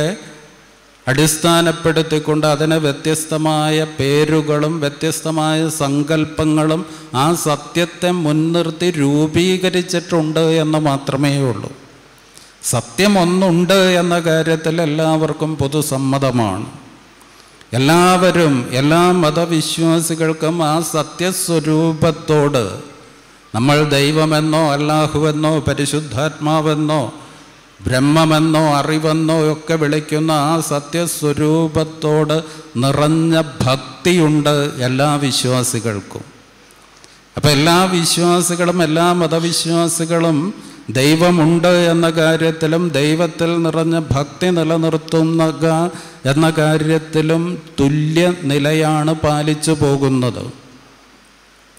അടിസ്ഥാനപ്പെടുത്തിക്കൊണ്ട് അതിന് വ്യത്യസ്തമായ പേരുകളും വ്യത്യസ്തമായ സങ്കല്പങ്ങളും ആ സത്യത്തെ മുൻനിർത്തി രൂപീകരിച്ചിട്ടുണ്ട് എന്ന് മാത്രമേ ഉള്ളൂ സത്യം ഒന്നുണ്ട് എന്ന കാര്യത്തിൽ എല്ലാവർക്കും പൊതുസമ്മതമാണ് എല്ലാവരും എല്ലാ മതവിശ്വാസികൾക്കും ആ സത്യസ്വരൂപത്തോട് നമ്മൾ ദൈവമെന്നോ അല്ലാഹുവെന്നോ പരിശുദ്ധാത്മാവെന്നോ ബ്രഹ്മമെന്നോ അറിവെന്നോ ഒക്കെ വിളിക്കുന്ന ആ സത്യസ്വരൂപത്തോട് നിറഞ്ഞ ഭക്തിയുണ്ട് എല്ലാ വിശ്വാസികൾക്കും അപ്പം എല്ലാ വിശ്വാസികളും എല്ലാ മതവിശ്വാസികളും ദൈവമുണ്ട് എന്ന കാര്യത്തിലും ദൈവത്തിൽ നിറഞ്ഞ ഭക്തി നിലനിർത്തുന്ന എന്ന കാര്യത്തിലും തുല്യ നിലയാണ് പാലിച്ചു പോകുന്നത്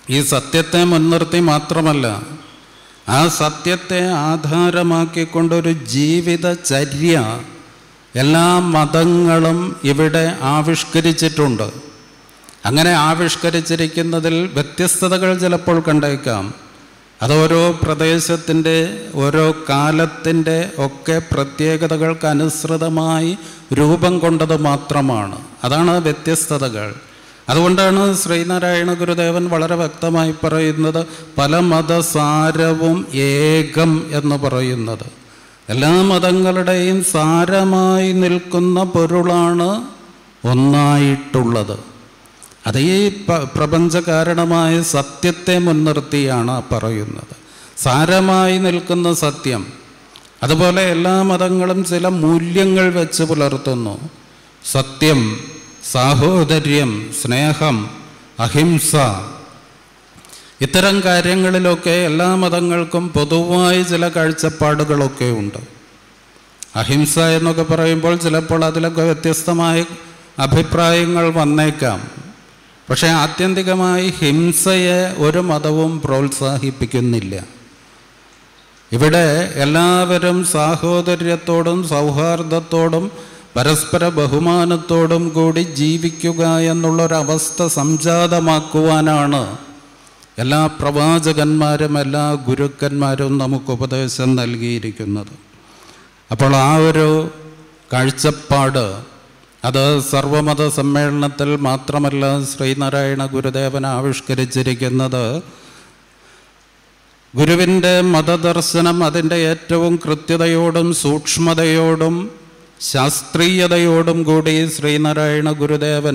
ഈ സത്യത്തെ മുൻനിർത്തി മാത്രമല്ല ആ സത്യത്തെ ആധാരമാക്കിക്കൊണ്ടൊരു ജീവിതചര്യ എല്ലാ മതങ്ങളും ഇവിടെ ആവിഷ്കരിച്ചിട്ടുണ്ട് അങ്ങനെ ആവിഷ്കരിച്ചിരിക്കുന്നതിൽ വ്യത്യസ്തതകൾ ചിലപ്പോൾ കണ്ടേക്കാം അത് ഓരോ പ്രദേശത്തിൻ്റെ ഓരോ കാലത്തിൻ്റെ ഒക്കെ പ്രത്യേകതകൾക്ക് അനുസൃതമായി രൂപം കൊണ്ടത് മാത്രമാണ് അതാണ് വ്യത്യസ്തതകൾ അതുകൊണ്ടാണ് ശ്രീനാരായണ ഗുരുദേവൻ വളരെ വ്യക്തമായി പറയുന്നത് പല മതസാരവും ഏകം എന്ന് പറയുന്നത് എല്ലാ മതങ്ങളുടെയും സാരമായി നിൽക്കുന്ന പൊരുളാണ് ഒന്നായിട്ടുള്ളത് അത് ഈ പ- പ്രപഞ്ചകാരണമായ സത്യത്തെ മുൻനിർത്തിയാണ് പറയുന്നത് സാരമായി നിൽക്കുന്ന സത്യം അതുപോലെ എല്ലാ മതങ്ങളും ചില മൂല്യങ്ങൾ വെച്ച് പുലർത്തുന്നു സത്യം സാഹോദര്യം സ്നേഹം അഹിംസ ഇത്തരം കാര്യങ്ങളിലൊക്കെ എല്ലാ മതങ്ങൾക്കും പൊതുവായി ചില കാഴ്ചപ്പാടുകളൊക്കെ ഉണ്ട് അഹിംസ എന്നൊക്കെ പറയുമ്പോൾ ചിലപ്പോൾ അതിലൊക്കെ വ്യത്യസ്തമായ അഭിപ്രായങ്ങൾ വന്നേക്കാം പക്ഷേ ആത്യന്തികമായി ഹിംസയെ ഒരു മതവും പ്രോത്സാഹിപ്പിക്കുന്നില്ല ഇവിടെ എല്ലാവരും സാഹോദര്യത്തോടും സൗഹാർദ്ദത്തോടും പരസ്പര ബഹുമാനത്തോടും കൂടി ജീവിക്കുക എന്നുള്ളൊരവസ്ഥ സംജാതമാക്കുവാനാണ് എല്ലാ പ്രവാചകന്മാരും എല്ലാ ഗുരുക്കന്മാരും നമുക്ക് ഉപദേശം നൽകിയിരിക്കുന്നത് അപ്പോൾ ആ ഒരു കാഴ്ചപ്പാട് അത് സർവമത സമ്മേളനത്തിൽ മാത്രമല്ല ശ്രീനാരായണ ഗുരുദേവൻ ആവിഷ്കരിച്ചിരിക്കുന്നത് ഗുരുവിൻ്റെ മതദർശനം അതിൻ്റെ ഏറ്റവും കൃത്യതയോടും സൂക്ഷ്മതയോടും ശാസ്ത്രീയതയോടും കൂടി ശ്രീനാരായണ ഗുരുദേവൻ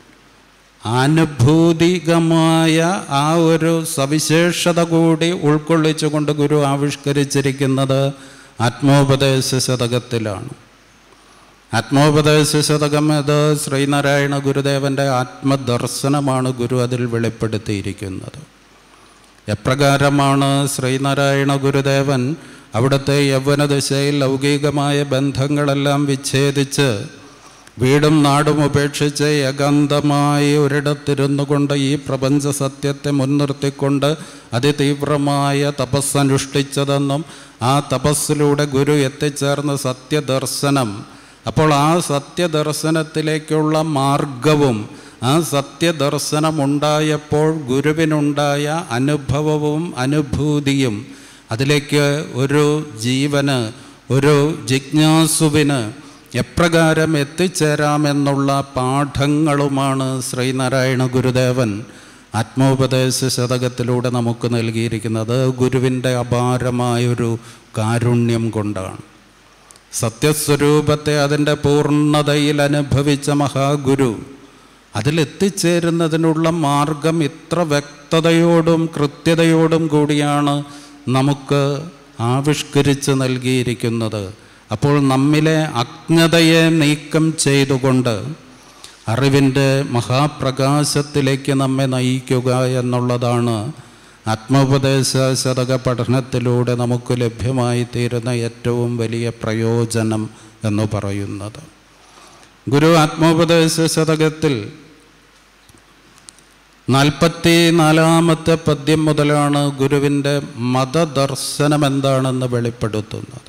ആനുഭൂതികമായ ആ ഒരു സവിശേഷത കൂടി ഉൾക്കൊള്ളിച്ചുകൊണ്ട് ഗുരു ആവിഷ്കരിച്ചിരിക്കുന്നത് ആത്മോപദേശ ശതകത്തിലാണ് ആത്മോപദേശ ശതകം ഇത് ശ്രീനാരായണ ഗുരുദേവൻ്റെ ആത്മദർശനമാണ് ഗുരു അതിൽ വെളിപ്പെടുത്തിയിരിക്കുന്നത് എപ്രകാരമാണ് ശ്രീനാരായണ ഗുരുദേവൻ അവിടുത്തെ യൗവനദശയിൽ ലൗകികമായ ബന്ധങ്ങളെല്ലാം വിച്ഛേദിച്ച് വീടും നാടും ഉപേക്ഷിച്ച് ഏകാന്തമായി ഒരിടത്തിരുന്നു കൊണ്ട് ഈ പ്രപഞ്ച സത്യത്തെ മുൻനിർത്തിക്കൊണ്ട് അതിതീവ്രമായ തപസ്സനുഷ്ഠിച്ചതെന്നും ആ തപസ്സിലൂടെ ഗുരു എത്തിച്ചേർന്ന സത്യദർശനം അപ്പോൾ ആ സത്യദർശനത്തിലേക്കുള്ള മാർഗവും ആ സത്യദർശനമുണ്ടായപ്പോൾ ഗുരുവിനുണ്ടായ അനുഭവവും അനുഭൂതിയും അതിലേക്ക് ഒരു ജീവന് ഒരു ജിജ്ഞാസുവിന് എപ്രകാരം എത്തിച്ചേരാമെന്നുള്ള പാഠങ്ങളുമാണ് ശ്രീനാരായണ ഗുരുദേവൻ ആത്മോപദേശ ശതകത്തിലൂടെ നമുക്ക് നൽകിയിരിക്കുന്നത് ഗുരുവിൻ്റെ അപാരമായൊരു കാരുണ്യം കൊണ്ടാണ് സത്യസ്വരൂപത്തെ അതിൻ്റെ പൂർണ്ണതയിൽ അനുഭവിച്ച മഹാഗുരു അതിലെത്തിച്ചേരുന്നതിനുള്ള മാർഗം ഇത്ര വ്യക്തതയോടും കൃത്യതയോടും കൂടിയാണ് നമുക്ക് ആവിഷ്കരിച്ച് നൽകിയിരിക്കുന്നത് അപ്പോൾ നമ്മിലെ അജ്ഞതയെ നീക്കം ചെയ്തുകൊണ്ട് അറിവിൻ്റെ മഹാപ്രകാശത്തിലേക്ക് നമ്മെ നയിക്കുക എന്നുള്ളതാണ് ആത്മോപദേശ ശതക പഠനത്തിലൂടെ നമുക്ക് ലഭ്യമായി തീരുന്ന ഏറ്റവും വലിയ പ്രയോജനം എന്ന് പറയുന്നത് ഗുരു ആത്മോപദേശ ശതകത്തിൽ നാൽപ്പത്തി നാലാമത്തെ പദ്യം മുതലാണ് ഗുരുവിൻ്റെ മതദർശനം എന്താണെന്ന് വെളിപ്പെടുത്തുന്നത്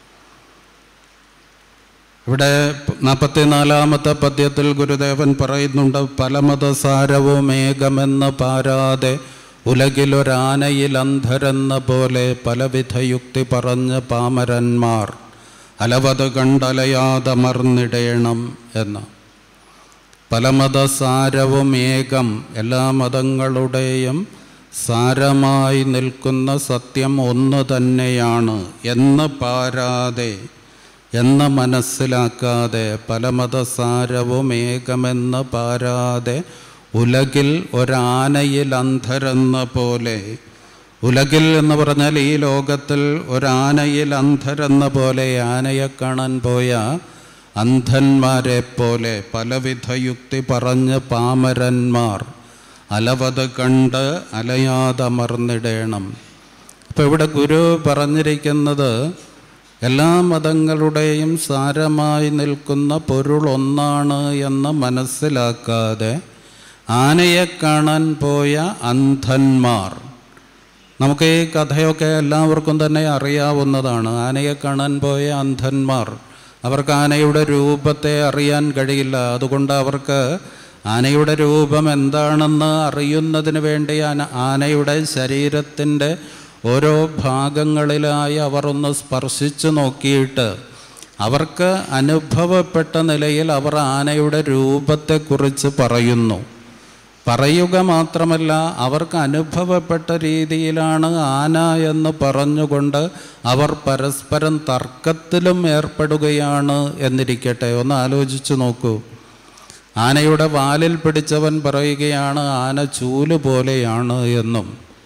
ഇവിടെ നാൽപ്പത്തിനാലാമത്തെ പദ്യത്തിൽ ഗുരുദേവൻ പറയുന്നുണ്ട് പല മതസാരവും ഏകമെന്ന് പാരാതെ ഉലകിലൊരാനയിൽ അന്ധരെന്ന പോലെ പലവിധ യുക്തി പറഞ്ഞ് പാമരന്മാർ അലവത് കണ്ടലയാതമർന്നിടേണം എന്ന് പല മതസാരവും ഏകം എല്ലാ മതങ്ങളുടെയും സാരമായി നിൽക്കുന്ന സത്യം ഒന്ന് തന്നെയാണ് എന്ന് പാരാതെ എന്ന് മനസ്സിലാക്കാതെ പല മതസാരവും ഏകമെന്ന് പാരാതെ ഉലകിൽ ഒരാനയിൽ അന്ധരെന്ന പോലെ ഉലകിൽ എന്ന് പറഞ്ഞാൽ ഈ ലോകത്തിൽ ഒരാനയിൽ അന്ധരെന്ന പോലെ ആനയെ കാണാൻ പോയ അന്ധന്മാരെ പോലെ പലവിധ യുക്തി പറഞ്ഞ് പാമരന്മാർ അലവത് കണ്ട് അലയാതമർന്നിടേണം അപ്പോൾ ഇവിടെ ഗുരു പറഞ്ഞിരിക്കുന്നത് എല്ലാ മതങ്ങളുടെയും സാരമായി നിൽക്കുന്ന പൊരുൾ ഒന്നാണ് എന്ന് മനസ്സിലാക്കാതെ ആനയെ കാണാൻ പോയ അന്ധന്മാർ നമുക്ക് ഈ കഥയൊക്കെ എല്ലാവർക്കും തന്നെ അറിയാവുന്നതാണ് ആനയെ കാണാൻ പോയ അന്ധന്മാർ അവർക്ക് ആനയുടെ രൂപത്തെ അറിയാൻ കഴിയില്ല അതുകൊണ്ട് അവർക്ക് ആനയുടെ രൂപം എന്താണെന്ന് അറിയുന്നതിന് വേണ്ടി ആന ആനയുടെ ശരീരത്തിൻ്റെ ഓരോ ഭാഗങ്ങളിലായി അവർ ഒന്ന് സ്പർശിച്ചു നോക്കിയിട്ട് അവർക്ക് അനുഭവപ്പെട്ട നിലയിൽ അവർ ആനയുടെ രൂപത്തെക്കുറിച്ച് പറയുന്നു പറയുക മാത്രമല്ല അവർക്ക് അനുഭവപ്പെട്ട രീതിയിലാണ് ആന എന്ന് പറഞ്ഞുകൊണ്ട് അവർ പരസ്പരം തർക്കത്തിലും ഏർപ്പെടുകയാണ് എന്നിരിക്കട്ടെ ഒന്ന് ആലോചിച്ചു നോക്കൂ ആനയുടെ വാലിൽ പിടിച്ചവൻ പറയുകയാണ് ആന ചൂല് പോലെയാണ് എന്നും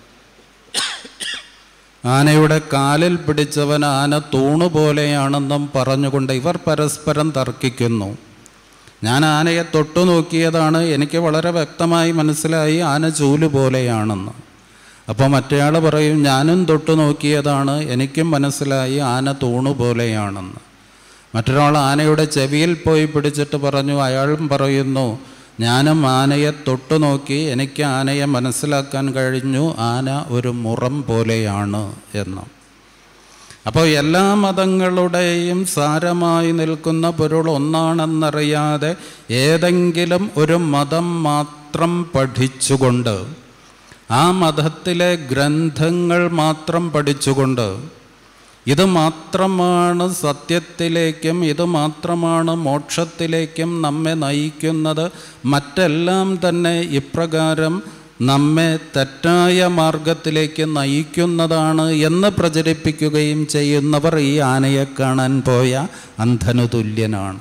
ആനയുടെ കാലിൽ പിടിച്ചവൻ ആന തൂണ് പോലെയാണെന്നും പറഞ്ഞുകൊണ്ട് ഇവർ പരസ്പരം തർക്കിക്കുന്നു ഞാൻ ആനയെ തൊട്ടു നോക്കിയതാണ് എനിക്ക് വളരെ വ്യക്തമായി മനസ്സിലായി ആന ചൂല് പോലെയാണെന്ന് അപ്പോൾ മറ്റേയാൾ പറയും ഞാനും തൊട്ടു നോക്കിയതാണ് എനിക്കും മനസ്സിലായി ആന തൂണ് പോലെയാണെന്ന് മറ്റൊരാൾ ആനയുടെ ചെവിയിൽ പോയി പിടിച്ചിട്ട് പറഞ്ഞു അയാളും പറയുന്നു ഞാനും ആനയെ തൊട്ടു നോക്കി എനിക്ക് ആനയെ മനസ്സിലാക്കാൻ കഴിഞ്ഞു ആന ഒരു മുറം പോലെയാണ് എന്ന് അപ്പോൾ എല്ലാ മതങ്ങളുടെയും സാരമായി നിൽക്കുന്ന പൊരുൾ ഒന്നാണെന്നറിയാതെ ഏതെങ്കിലും ഒരു മതം മാത്രം പഠിച്ചുകൊണ്ട് ആ മതത്തിലെ ഗ്രന്ഥങ്ങൾ മാത്രം പഠിച്ചുകൊണ്ട് ഇത് മാത്രമാണ് സത്യത്തിലേക്കും ഇത് മാത്രമാണ് മോക്ഷത്തിലേക്കും നമ്മെ നയിക്കുന്നത് മറ്റെല്ലാം തന്നെ ഇപ്രകാരം നമ്മെ തെറ്റായ മാർഗത്തിലേക്ക് നയിക്കുന്നതാണ് എന്ന് പ്രചരിപ്പിക്കുകയും ചെയ്യുന്നവർ ഈ ആനയെ കാണാൻ പോയ അന്ധനു തുല്യനാണ്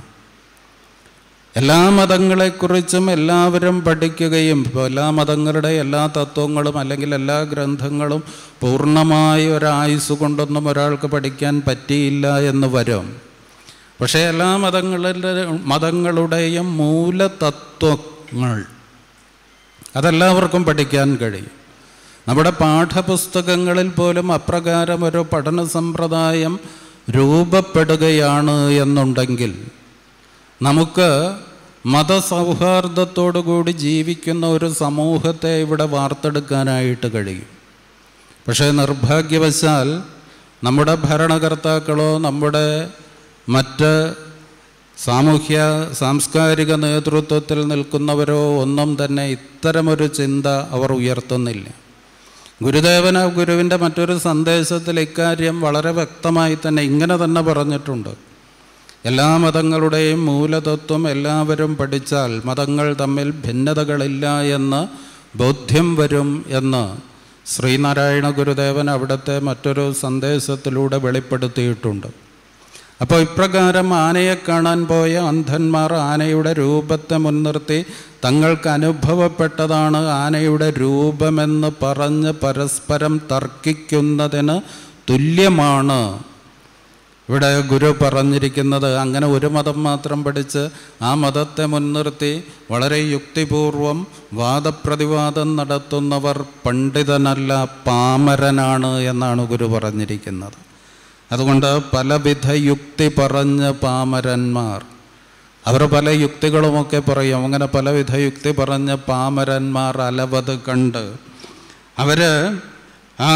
എല്ലാ മതങ്ങളെക്കുറിച്ചും എല്ലാവരും പഠിക്കുകയും ഇപ്പോൾ എല്ലാ മതങ്ങളുടെ എല്ലാ തത്വങ്ങളും അല്ലെങ്കിൽ എല്ലാ ഗ്രന്ഥങ്ങളും പൂർണ്ണമായി ഒരായുസ് കൊണ്ടൊന്നും ഒരാൾക്ക് പഠിക്കാൻ പറ്റിയില്ല എന്ന് വരും പക്ഷേ എല്ലാ മതങ്ങളുടെ മതങ്ങളുടെയും മൂലതത്വങ്ങൾ അതെല്ലാവർക്കും പഠിക്കാൻ കഴിയും നമ്മുടെ പാഠപുസ്തകങ്ങളിൽ പോലും അപ്രകാരം ഒരു പഠന സമ്പ്രദായം രൂപപ്പെടുകയാണ് എന്നുണ്ടെങ്കിൽ നമുക്ക് മതസൗഹാർദ്ദത്തോടു കൂടി ജീവിക്കുന്ന ഒരു സമൂഹത്തെ ഇവിടെ വാർത്തെടുക്കാനായിട്ട് കഴിയും പക്ഷേ നിർഭാഗ്യവശാൽ നമ്മുടെ ഭരണകർത്താക്കളോ നമ്മുടെ മറ്റ് സാമൂഹ്യ സാംസ്കാരിക നേതൃത്വത്തിൽ നിൽക്കുന്നവരോ ഒന്നും തന്നെ ഇത്തരമൊരു ചിന്ത അവർ ഉയർത്തുന്നില്ല ഗുരുദേവന ഗുരുവിൻ്റെ മറ്റൊരു സന്ദേശത്തിൽ ഇക്കാര്യം വളരെ വ്യക്തമായി തന്നെ ഇങ്ങനെ തന്നെ പറഞ്ഞിട്ടുണ്ട് എല്ലാ മതങ്ങളുടെയും മൂലതത്വം എല്ലാവരും പഠിച്ചാൽ മതങ്ങൾ തമ്മിൽ ഭിന്നതകളില്ല എന്ന് ബോധ്യം വരും എന്ന് ശ്രീനാരായണ ഗുരുദേവൻ അവിടുത്തെ മറ്റൊരു സന്ദേശത്തിലൂടെ വെളിപ്പെടുത്തിയിട്ടുണ്ട് അപ്പോൾ ഇപ്രകാരം ആനയെ കാണാൻ പോയ അന്ധന്മാർ ആനയുടെ രൂപത്തെ മുൻനിർത്തി തങ്ങൾക്ക് അനുഭവപ്പെട്ടതാണ് ആനയുടെ രൂപമെന്ന് പറഞ്ഞ് പരസ്പരം തർക്കിക്കുന്നതിന് തുല്യമാണ് ഇവിടെ ഗുരു പറഞ്ഞിരിക്കുന്നത് അങ്ങനെ ഒരു മതം മാത്രം പഠിച്ച് ആ മതത്തെ മുൻനിർത്തി വളരെ യുക്തിപൂർവം വാദപ്രതിവാദം നടത്തുന്നവർ പണ്ഡിതനല്ല പാമരനാണ് എന്നാണ് ഗുരു പറഞ്ഞിരിക്കുന്നത് അതുകൊണ്ട് പലവിധ യുക്തി പറഞ്ഞ പാമരന്മാർ അവർ പല യുക്തികളുമൊക്കെ പറയും അങ്ങനെ പലവിധ യുക്തി പറഞ്ഞ പാമരന്മാർ അലവത് കണ്ട് അവർ ആ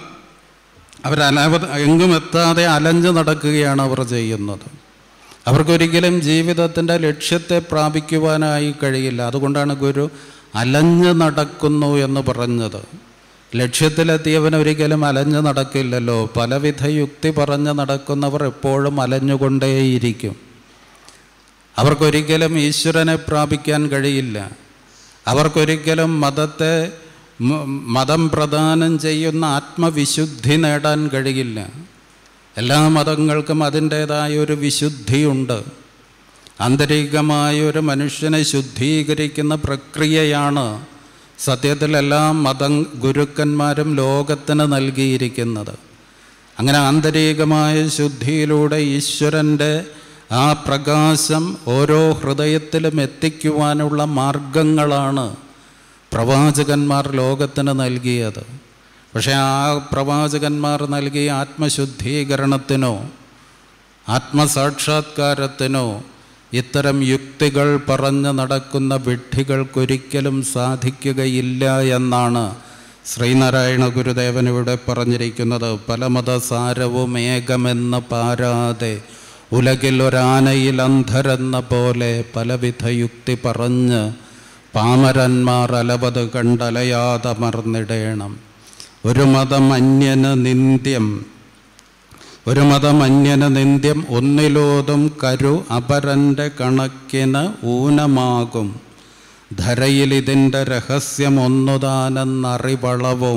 അവരലവ എങ്ങും എത്താതെ അലഞ്ഞു നടക്കുകയാണ് അവർ ചെയ്യുന്നത് അവർക്കൊരിക്കലും ജീവിതത്തിൻ്റെ ലക്ഷ്യത്തെ പ്രാപിക്കുവാനായി കഴിയില്ല അതുകൊണ്ടാണ് ഗുരു അലഞ്ഞു നടക്കുന്നു എന്ന് പറഞ്ഞത് ലക്ഷ്യത്തിലെത്തിയവൻ ഒരിക്കലും അലഞ്ഞു നടക്കില്ലല്ലോ പലവിധ യുക്തി പറഞ്ഞ് നടക്കുന്നവർ എപ്പോഴും അലഞ്ഞുകൊണ്ടേയിരിക്കും അവർക്കൊരിക്കലും ഈശ്വരനെ പ്രാപിക്കാൻ കഴിയില്ല അവർക്കൊരിക്കലും മതത്തെ മ- മതം പ്രദാനം ചെയ്യുന്ന ആത്മവിശുദ്ധി നേടാൻ കഴിയില്ല എല്ലാ മതങ്ങൾക്കും അതിൻ്റേതായ ഒരു വിശുദ്ധിയുണ്ട് ആന്തരികമായ ഒരു മനുഷ്യനെ ശുദ്ധീകരിക്കുന്ന പ്രക്രിയയാണ് സത്യത്തിൽ എല്ലാ മത ഗുരുക്കന്മാരും ലോകത്തിന് നൽകിയിരിക്കുന്നത് അങ്ങനെ ആന്തരികമായ ശുദ്ധിയിലൂടെ ഈശ്വരൻ്റെ ആ പ്രകാശം ഓരോ ഹൃദയത്തിലും എത്തിക്കുവാനുള്ള മാർഗങ്ങളാണ് പ്രവാചകന്മാർ ലോകത്തിന് നൽകിയത് പക്ഷേ ആ പ്രവാചകന്മാർ നൽകിയ ആത്മശുദ്ധീകരണത്തിനോ ആത്മസാക്ഷാത്കാരത്തിനോ ഇത്തരം യുക്തികൾ പറഞ്ഞ് നടക്കുന്ന വിഡ്ഢികൾക്കൊരിക്കലും സാധിക്കുകയില്ല എന്നാണ് ശ്രീനാരായണ ഗുരുദേവൻ ഇവിടെ പറഞ്ഞിരിക്കുന്നത് പല മതസാരവും ഏകമെന്ന് പാരാതെ ഉലകിൽ ഒരാനയിൽ അന്ധരെന്ന പോലെ പലവിധ യുക്തി പറഞ്ഞ് പാമരന്മാർ അലവത് കണ്ടലയാതമർന്നിടേണം ഒരു മതം അന്യന് നിന്ദ്യം ഒരു മതം അന്യന് നിന്ദ്യം ഒന്നിലോതും കരു അപരൻ്റെ കണക്കിന് ഊനമാകും ധരയിൽ ഇതിൻ്റെ രഹസ്യം ഒന്നുതാനെന്നറിവളവും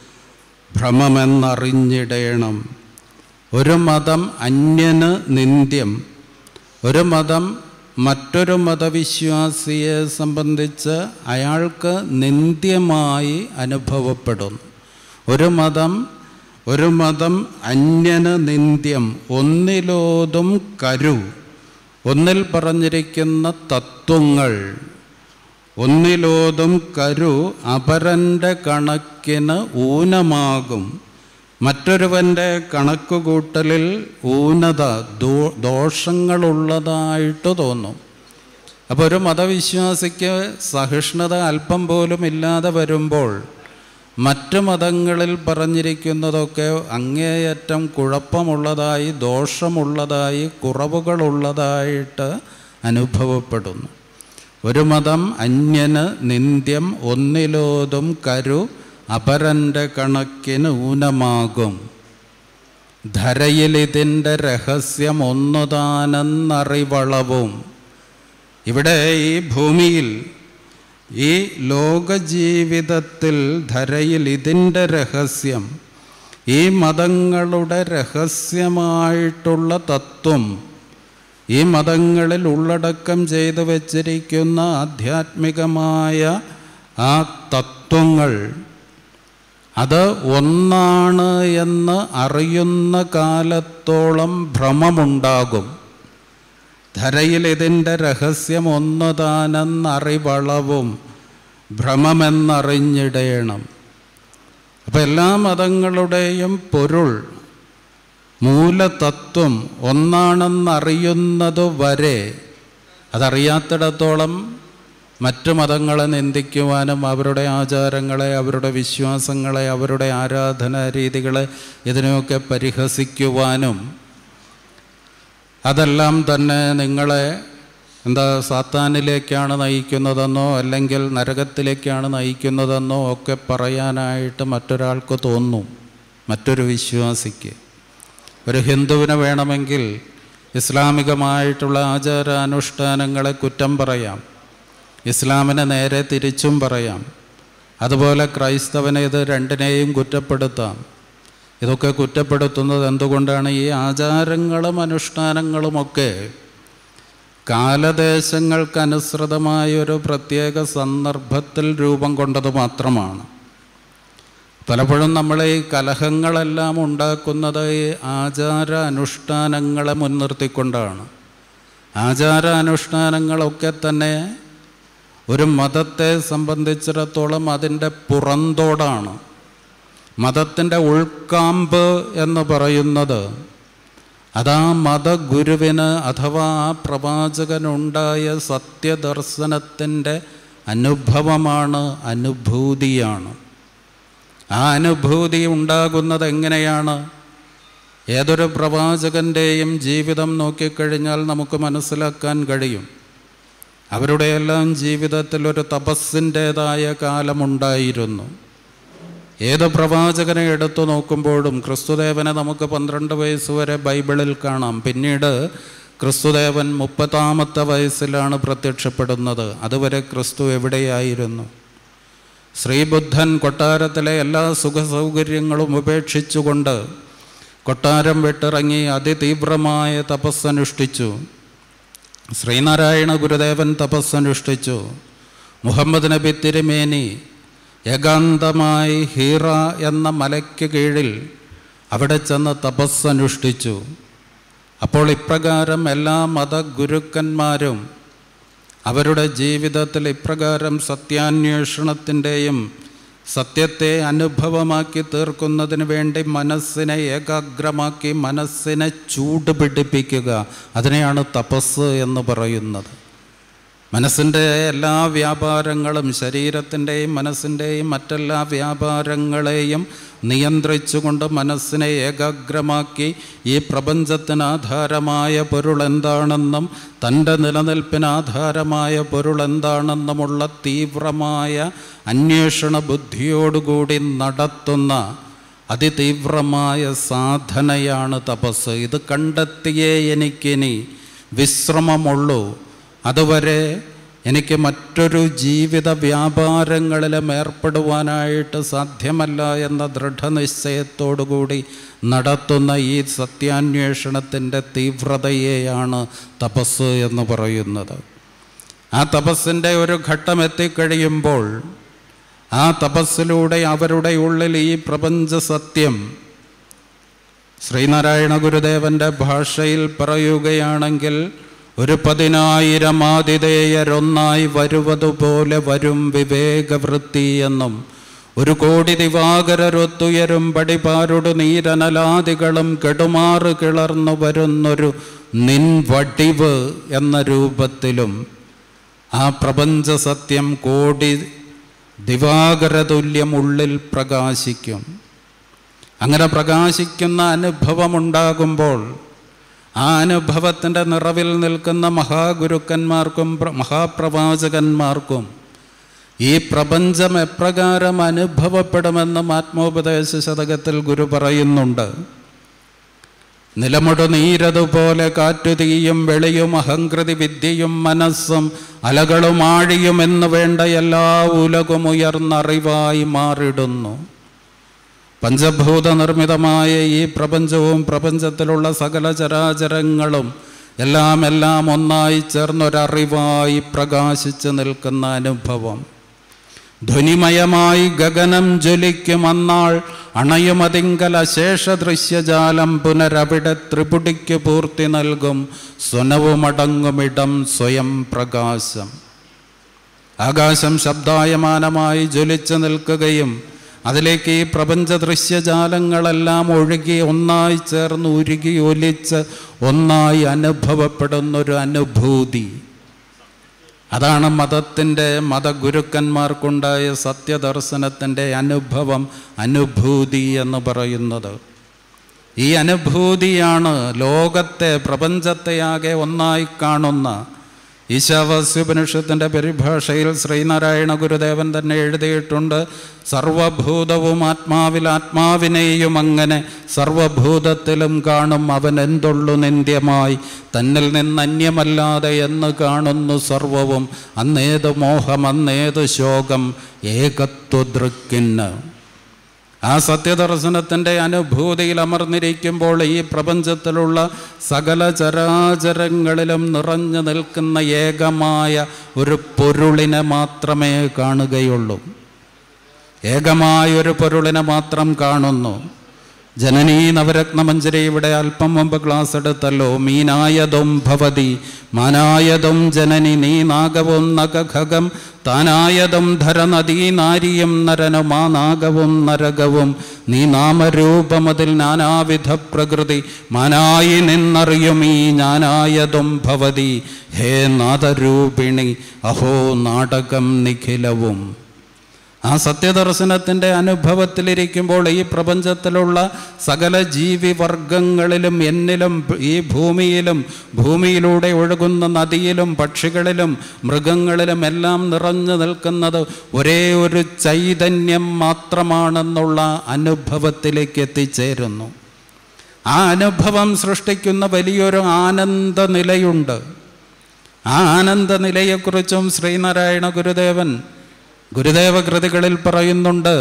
ഭ്രമമെന്നറിഞ്ഞിടേണം ഒരു മതം അന്യന് നിന്ദ്യം ഒരു മതം മറ്റൊരു മതവിശ്വാസിയെ സംബന്ധിച്ച് അയാൾക്ക് നിന്ദ്യമായി അനുഭവപ്പെടുന്നു ഒരു മതം ഒരു മതം അന്യന് നിന്ദ്യം ഒന്നിലോതും കരു ഒന്നിൽ പറഞ്ഞിരിക്കുന്ന തത്വങ്ങൾ ഒന്നിലോതും കരു അപരൻ്റെ കണക്കിന് ഊനമാകും മറ്റൊരുവൻ്റെ കണക്കുകൂട്ടലിൽ ഊനത ദോ ദോഷങ്ങളുള്ളതായിട്ട് തോന്നും അപ്പോൾ ഒരു മതവിശ്വാസിക്ക് സഹിഷ്ണുത അല്പം പോലും ഇല്ലാതെ വരുമ്പോൾ മറ്റ് മതങ്ങളിൽ പറഞ്ഞിരിക്കുന്നതൊക്കെ അങ്ങേയറ്റം കുഴപ്പമുള്ളതായി ദോഷമുള്ളതായി കുറവുകളുള്ളതായിട്ട് അനുഭവപ്പെടുന്നു ഒരു മതം അന്യന് നിന്ദ്യം ഒന്നിലോതും കരു അപരൻ്റെ കണക്കിന് ഊനമാകും ധരയിൽ ഇതിൻ്റെ രഹസ്യം ഒന്നുതാനെന്നറിവളവും ഇവിടെ ഈ ഭൂമിയിൽ ഈ ലോകജീവിതത്തിൽ ധരയിൽ ഇതിൻ്റെ രഹസ്യം ഈ മതങ്ങളുടെ രഹസ്യമായിട്ടുള്ള തത്വം ഈ മതങ്ങളിൽ ഉള്ളടക്കം ചെയ്തു വച്ചിരിക്കുന്ന ആധ്യാത്മികമായ ആ തത്വങ്ങൾ അത് ഒന്നാണ് എന്ന് അറിയുന്ന കാലത്തോളം ഭ്രമമുണ്ടാകും ധരയിൽ ഇതിൻ്റെ രഹസ്യം ഒന്നുതാനെന്നറിവളവും ഭ്രമമെന്നറിഞ്ഞിടയണം അപ്പം എല്ലാ മതങ്ങളുടെയും പൊരുൾ മൂലതത്വം ഒന്നാണെന്നറിയുന്നത് വരെ അതറിയാത്തിടത്തോളം മറ്റു മതങ്ങളെ നിന്ദിക്കുവാനും അവരുടെ ആചാരങ്ങളെ അവരുടെ വിശ്വാസങ്ങളെ അവരുടെ ആരാധനാ രീതികളെ ഇതിനെയൊക്കെ പരിഹസിക്കുവാനും അതെല്ലാം തന്നെ നിങ്ങളെ എന്താ സാത്താനിലേക്കാണ് നയിക്കുന്നതെന്നോ അല്ലെങ്കിൽ നരകത്തിലേക്കാണ് നയിക്കുന്നതെന്നോ ഒക്കെ പറയാനായിട്ട് മറ്റൊരാൾക്ക് തോന്നും മറ്റൊരു വിശ്വാസിക്ക് ഒരു ഹിന്ദുവിന് വേണമെങ്കിൽ ഇസ്ലാമികമായിട്ടുള്ള ആചാരാനുഷ്ഠാനങ്ങളെ കുറ്റം പറയാം ഇസ്ലാമിനെ നേരെ തിരിച്ചും പറയാം അതുപോലെ ക്രൈസ്തവനെ ഇത് രണ്ടിനെയും കുറ്റപ്പെടുത്താം ഇതൊക്കെ കുറ്റപ്പെടുത്തുന്നത് എന്തുകൊണ്ടാണ് ഈ ആചാരങ്ങളും അനുഷ്ഠാനങ്ങളുമൊക്കെ കാലദേശങ്ങൾക്കനുസൃതമായ ഒരു പ്രത്യേക സന്ദർഭത്തിൽ രൂപം കൊണ്ടത് മാത്രമാണ് പലപ്പോഴും നമ്മൾ ഈ കലഹങ്ങളെല്ലാം ഉണ്ടാക്കുന്നത് ഈ ആചാര അനുഷ്ഠാനങ്ങളെ മുൻനിർത്തിക്കൊണ്ടാണ് ആചാര അനുഷ്ഠാനങ്ങളൊക്കെ തന്നെ ഒരു മതത്തെ സംബന്ധിച്ചിടത്തോളം അതിൻ്റെ പുറന്തോടാണ് മതത്തിൻ്റെ ഉൾക്കാമ്പ് എന്ന് പറയുന്നത് അതാ മതഗുരുവിന് അഥവാ ആ പ്രവാചകനുണ്ടായ സത്യദർശനത്തിൻ്റെ അനുഭവമാണ് അനുഭൂതിയാണ് ആ അനുഭൂതി ഉണ്ടാകുന്നത് എങ്ങനെയാണ് ഏതൊരു പ്രവാചകൻ്റെയും ജീവിതം നോക്കിക്കഴിഞ്ഞാൽ നമുക്ക് മനസ്സിലാക്കാൻ കഴിയും അവരുടെയെല്ലാം ജീവിതത്തിൽ ഒരു തപസ്സിൻ്റേതായ കാലമുണ്ടായിരുന്നു ഏത് പ്രവാചകനെ എടുത്തു നോക്കുമ്പോഴും ക്രിസ്തുദേവനെ നമുക്ക് പന്ത്രണ്ട് വയസ്സ് വരെ ബൈബിളിൽ കാണാം പിന്നീട് ക്രിസ്തുദേവൻ മുപ്പത്താമത്തെ വയസ്സിലാണ് പ്രത്യക്ഷപ്പെടുന്നത് അതുവരെ ക്രിസ്തു എവിടെയായിരുന്നു ശ്രീബുദ്ധൻ കൊട്ടാരത്തിലെ എല്ലാ സുഖസൗകര്യങ്ങളും ഉപേക്ഷിച്ചുകൊണ്ട് കൊട്ടാരം വിട്ടിറങ്ങി അതിതീവ്രമായ തപസ്സനുഷ്ഠിച്ചു ശ്രീനാരായണ ഗുരുദേവൻ തപസ്സനുഷ്ഠിച്ചു മുഹമ്മദ് നബി തിരുമേനി ഏകാന്തമായി ഹീറ എന്ന മലയ്ക്ക് കീഴിൽ അവിടെ ചെന്ന് തപസ്സനുഷ്ഠിച്ചു അപ്പോൾ ഇപ്രകാരം എല്ലാ മതഗുരുക്കന്മാരും അവരുടെ ജീവിതത്തിൽ ഇപ്രകാരം സത്യാന്വേഷണത്തിൻ്റെയും സത്യത്തെ അനുഭവമാക്കി തീർക്കുന്നതിന് വേണ്ടി മനസ്സിനെ ഏകാഗ്രമാക്കി മനസ്സിനെ ചൂട് പിടിപ്പിക്കുക അതിനെയാണ് തപസ് എന്ന് പറയുന്നത് മനസ്സിൻ്റെ എല്ലാ വ്യാപാരങ്ങളും ശരീരത്തിൻ്റെയും മനസ്സിൻ്റെയും മറ്റെല്ലാ വ്യാപാരങ്ങളെയും നിയന്ത്രിച്ചുകൊണ്ട് മനസ്സിനെ ഏകാഗ്രമാക്കി ഈ പ്രപഞ്ചത്തിന് ആധാരമായ പൊരുൾ എന്താണെന്നും തൻ്റെ നിലനിൽപ്പിന് ആധാരമായ പൊരുൾ എന്താണെന്നുമുള്ള തീവ്രമായ അന്വേഷണ ബുദ്ധിയോടുകൂടി നടത്തുന്ന അതിതീവ്രമായ സാധനയാണ് തപസ് ഇത് കണ്ടെത്തിയേ എനിക്കിനി വിശ്രമമുള്ളൂ അതുവരെ എനിക്ക് മറ്റൊരു ജീവിത വ്യാപാരങ്ങളിലും ഏർപ്പെടുവാനായിട്ട് സാധ്യമല്ല എന്ന ദൃഢനിശ്ചയത്തോടുകൂടി നടത്തുന്ന ഈ സത്യാന്വേഷണത്തിൻ്റെ തീവ്രതയെയാണ് തപസ് എന്ന് പറയുന്നത് ആ തപസ്സിൻ്റെ ഒരു ഘട്ടം എത്തിക്കഴിയുമ്പോൾ ആ തപസ്സിലൂടെ അവരുടെ ഉള്ളിൽ ഈ പ്രപഞ്ച സത്യം ശ്രീനാരായണ ഗുരുദേവൻ്റെ ഭാഷയിൽ പറയുകയാണെങ്കിൽ ഒരു പതിനായിരം ആതിഥേയരൊന്നായി വരുവതുപോലെ വരും വിവേകവൃത്തി എന്നും ഒരു കോടി ദിവാകരരൊത്തുയരും പടിപാരുടു നീരനലാദികളും കെടുമാറ് കിളർന്നു വരുന്നൊരു നിൻ വടിവ് എന്ന രൂപത്തിലും ആ പ്രപഞ്ച സത്യം കോടി ദിവാകരതുല്യം ഉള്ളിൽ പ്രകാശിക്കും അങ്ങനെ പ്രകാശിക്കുന്ന അനുഭവമുണ്ടാകുമ്പോൾ ആ അനുഭവത്തിൻ്റെ നിറവിൽ നിൽക്കുന്ന മഹാഗുരുക്കന്മാർക്കും പ്ര- മഹാപ്രവാചകന്മാർക്കും ഈ പ്രപഞ്ചം എപ്രകാരം അനുഭവപ്പെടുമെന്നും ആത്മോപദേശ ശതകത്തിൽ ഗുരു പറയുന്നുണ്ട് നിലമുടു നീരതുപോലെ കാറ്റുതീയും വെളിയും അഹങ്കൃതി വിദ്യയും മനസ്സും അലകളും ആഴിയും എന്ന് വേണ്ട എല്ലാ ഉലകും ഉയർന്നറിവായി മാറിടുന്നു പഞ്ചഭൂത നിർമ്മിതമായ ഈ പ്രപഞ്ചവും പ്രപഞ്ചത്തിലുള്ള സകല ചരാചരങ്ങളും എല്ലാം എല്ലാം ഒന്നായി ചേർന്നൊരറിവായി പ്രകാശിച്ച് നിൽക്കുന്ന അനുഭവം ധ്വനിമയമായി ഗഗനം ജ്വലിക്കും അന്നാൾ അണയുമതിങ്കൽ അശേഷ ദൃശ്യജാലം പുനരവിടെ ത്രിപുടിക്ക് പൂർത്തി നൽകും സ്വനവുമടങ്ങുമിടം സ്വയം പ്രകാശം ആകാശം ശബ്ദായമാനമായി ജ്വലിച്ചു നിൽക്കുകയും അതിലേക്ക് ഈ പ്രപഞ്ച ദൃശ്യജാലങ്ങളെല്ലാം ഒഴുകി ഒന്നായി ചേർന്ന് ഉരുകി ഒലിച്ച് ഒന്നായി അനുഭവപ്പെടുന്നൊരു അനുഭൂതി അതാണ് മതത്തിൻ്റെ മതഗുരുക്കന്മാർക്കുണ്ടായ സത്യദർശനത്തിൻ്റെ അനുഭവം അനുഭൂതി എന്ന് പറയുന്നത് ഈ അനുഭൂതിയാണ് ലോകത്തെ പ്രപഞ്ചത്തെയാകെ ഒന്നായി കാണുന്ന ഈശാവാസ്യോപനിഷത്തിൻ്റെ പരിഭാഷയിൽ ശ്രീനാരായണ ഗുരുദേവൻ തന്നെ എഴുതിയിട്ടുണ്ട് സർവഭൂതവും ആത്മാവിൽ ആത്മാവിനെയും അങ്ങനെ സർവഭൂതത്തിലും കാണും അവൻ എന്തുള്ളു നിന്ദ്യമായി തന്നിൽ നിന്ന് അന്യമല്ലാതെ എന്ന് കാണുന്നു സർവവും അന്നേത് മോഹം അന്നേത് ശോകം ഏകത്വദൃക്കിന് ആ സത്യദർശനത്തിൻ്റെ അനുഭൂതിയിൽ അമർന്നിരിക്കുമ്പോൾ ഈ പ്രപഞ്ചത്തിലുള്ള സകല ചരാചരങ്ങളിലും നിറഞ്ഞു നിൽക്കുന്ന ഏകമായ ഒരു പൊരുളിനെ മാത്രമേ കാണുകയുള്ളൂ ഏകമായ ഒരു പൊരുളിനെ മാത്രം കാണുന്നു ജനനീ നവരത്നമഞ്ജരി ഇവിടെ അല്പം മുമ്പ് ക്ലാസ് എടുത്തല്ലോ മീനായതും ഭവതി മാനായതും ജനനി നീ നാഗവും നഖഖം താനായതും ധരനദീ നാരിയും നരനും ആ നാഗവും നരകവും നീ നാമരൂപമതിൽ നാനാവിധ പ്രകൃതി മാനായി നിന്നറിയും ഈ ഞാനായതും ഭവതി ഹേ നാദരൂപിണി അഹോ നാടകം നിഖിലവും ആ സത്യദർശനത്തിൻ്റെ അനുഭവത്തിലിരിക്കുമ്പോൾ ഈ പ്രപഞ്ചത്തിലുള്ള സകല ജീവിവർഗങ്ങളിലും എന്നിലും ഈ ഭൂമിയിലും ഭൂമിയിലൂടെ ഒഴുകുന്ന നദിയിലും പക്ഷികളിലും മൃഗങ്ങളിലും എല്ലാം നിറഞ്ഞു നിൽക്കുന്നത് ഒരേ ഒരു ചൈതന്യം മാത്രമാണെന്നുള്ള അനുഭവത്തിലേക്ക് എത്തിച്ചേരുന്നു ആ അനുഭവം സൃഷ്ടിക്കുന്ന വലിയൊരു ആനന്ദ നിലയുണ്ട് ആ ആനന്ദ നിലയെക്കുറിച്ചും ശ്രീനാരായണ ഗുരുദേവൻ ഗുരുദേവ കൃതികളിൽ പറയുന്നുണ്ട്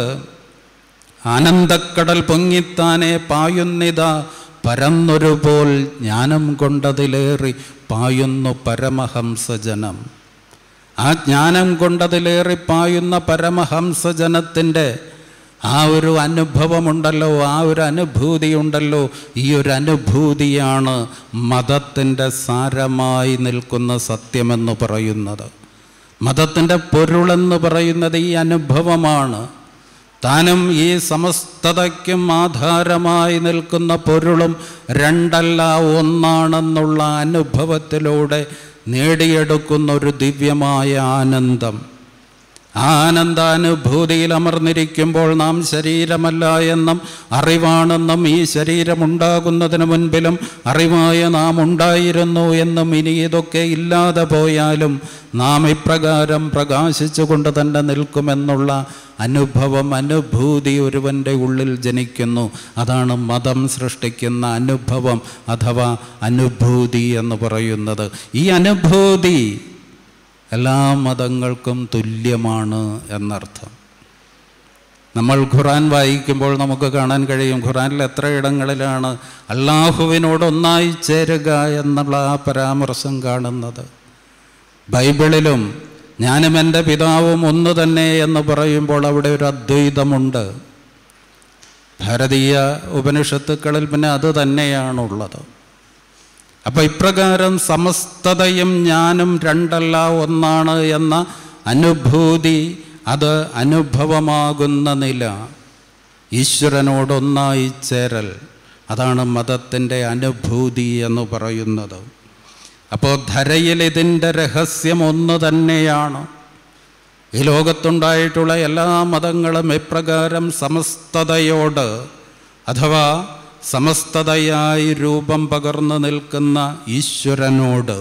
ആനന്ദക്കടൽ പൊങ്ങിത്താനെ പായുന്നിത പരന്നൊരുപോൽ ജ്ഞാനം കൊണ്ടതിലേറി പായുന്നു പരമഹംസജനം ആ ജ്ഞാനം കൊണ്ടതിലേറി പായുന്ന പരമഹംസജനത്തിൻ്റെ ആ ഒരു അനുഭവമുണ്ടല്ലോ ആ ഒരു അനുഭൂതിയുണ്ടല്ലോ ഈ ഒരു അനുഭൂതിയാണ് മതത്തിൻ്റെ സാരമായി നിൽക്കുന്ന സത്യമെന്ന് പറയുന്നത് മതത്തിൻ്റെ പൊരുളെന്ന് പറയുന്നത് ഈ അനുഭവമാണ് താനും ഈ സമസ്തതയ്ക്കും ആധാരമായി നിൽക്കുന്ന പൊരുളും രണ്ടല്ല ഒന്നാണെന്നുള്ള അനുഭവത്തിലൂടെ നേടിയെടുക്കുന്ന ഒരു ദിവ്യമായ ആനന്ദം ആനന്ദാനുഭൂതിയിൽ അമർന്നിരിക്കുമ്പോൾ നാം ശരീരമല്ല എന്നും അറിവാണെന്നും ഈ ശരീരമുണ്ടാകുന്നതിന് മുൻപിലും അറിവായ നാം ഉണ്ടായിരുന്നു എന്നും ഇനി ഇതൊക്കെ ഇല്ലാതെ പോയാലും നാം ഇപ്രകാരം പ്രകാശിച്ചുകൊണ്ട് തന്നെ നിൽക്കുമെന്നുള്ള അനുഭവം അനുഭൂതി ഒരുവൻ്റെ ഉള്ളിൽ ജനിക്കുന്നു അതാണ് മതം സൃഷ്ടിക്കുന്ന അനുഭവം അഥവാ അനുഭൂതി എന്ന് പറയുന്നത് ഈ അനുഭൂതി എല്ലാ മതങ്ങൾക്കും തുല്യമാണ് എന്നർത്ഥം നമ്മൾ ഖുറാൻ വായിക്കുമ്പോൾ നമുക്ക് കാണാൻ കഴിയും ഖുറാനിൽ എത്ര ഇടങ്ങളിലാണ് അള്ളാഹുവിനോട് ഒന്നായി ചേരുക എന്നുള്ള ആ പരാമർശം കാണുന്നത് ബൈബിളിലും ഞാനും എൻ്റെ പിതാവും ഒന്ന് തന്നെ എന്ന് പറയുമ്പോൾ അവിടെ ഒരു അദ്വൈതമുണ്ട് ഭാരതീയ ഉപനിഷത്തുക്കളിൽ പിന്നെ അത് തന്നെയാണുള്ളത് അപ്പോൾ ഇപ്രകാരം സമസ്തതയും ഞാനും രണ്ടല്ല ഒന്നാണ് എന്ന അനുഭൂതി അത് അനുഭവമാകുന്ന നില ഈശ്വരനോടൊന്നായി ചേരൽ അതാണ് മതത്തിൻ്റെ അനുഭൂതി എന്ന് പറയുന്നത് അപ്പോൾ ധരയിൽ ഇതിൻ്റെ രഹസ്യം ഒന്ന് തന്നെയാണ് ഈ ലോകത്തുണ്ടായിട്ടുള്ള എല്ലാ മതങ്ങളും ഇപ്രകാരം സമസ്തതയോട് അഥവാ സമസ്തതയായി രൂപം പകർന്നു നിൽക്കുന്ന ഈശ്വരനോട്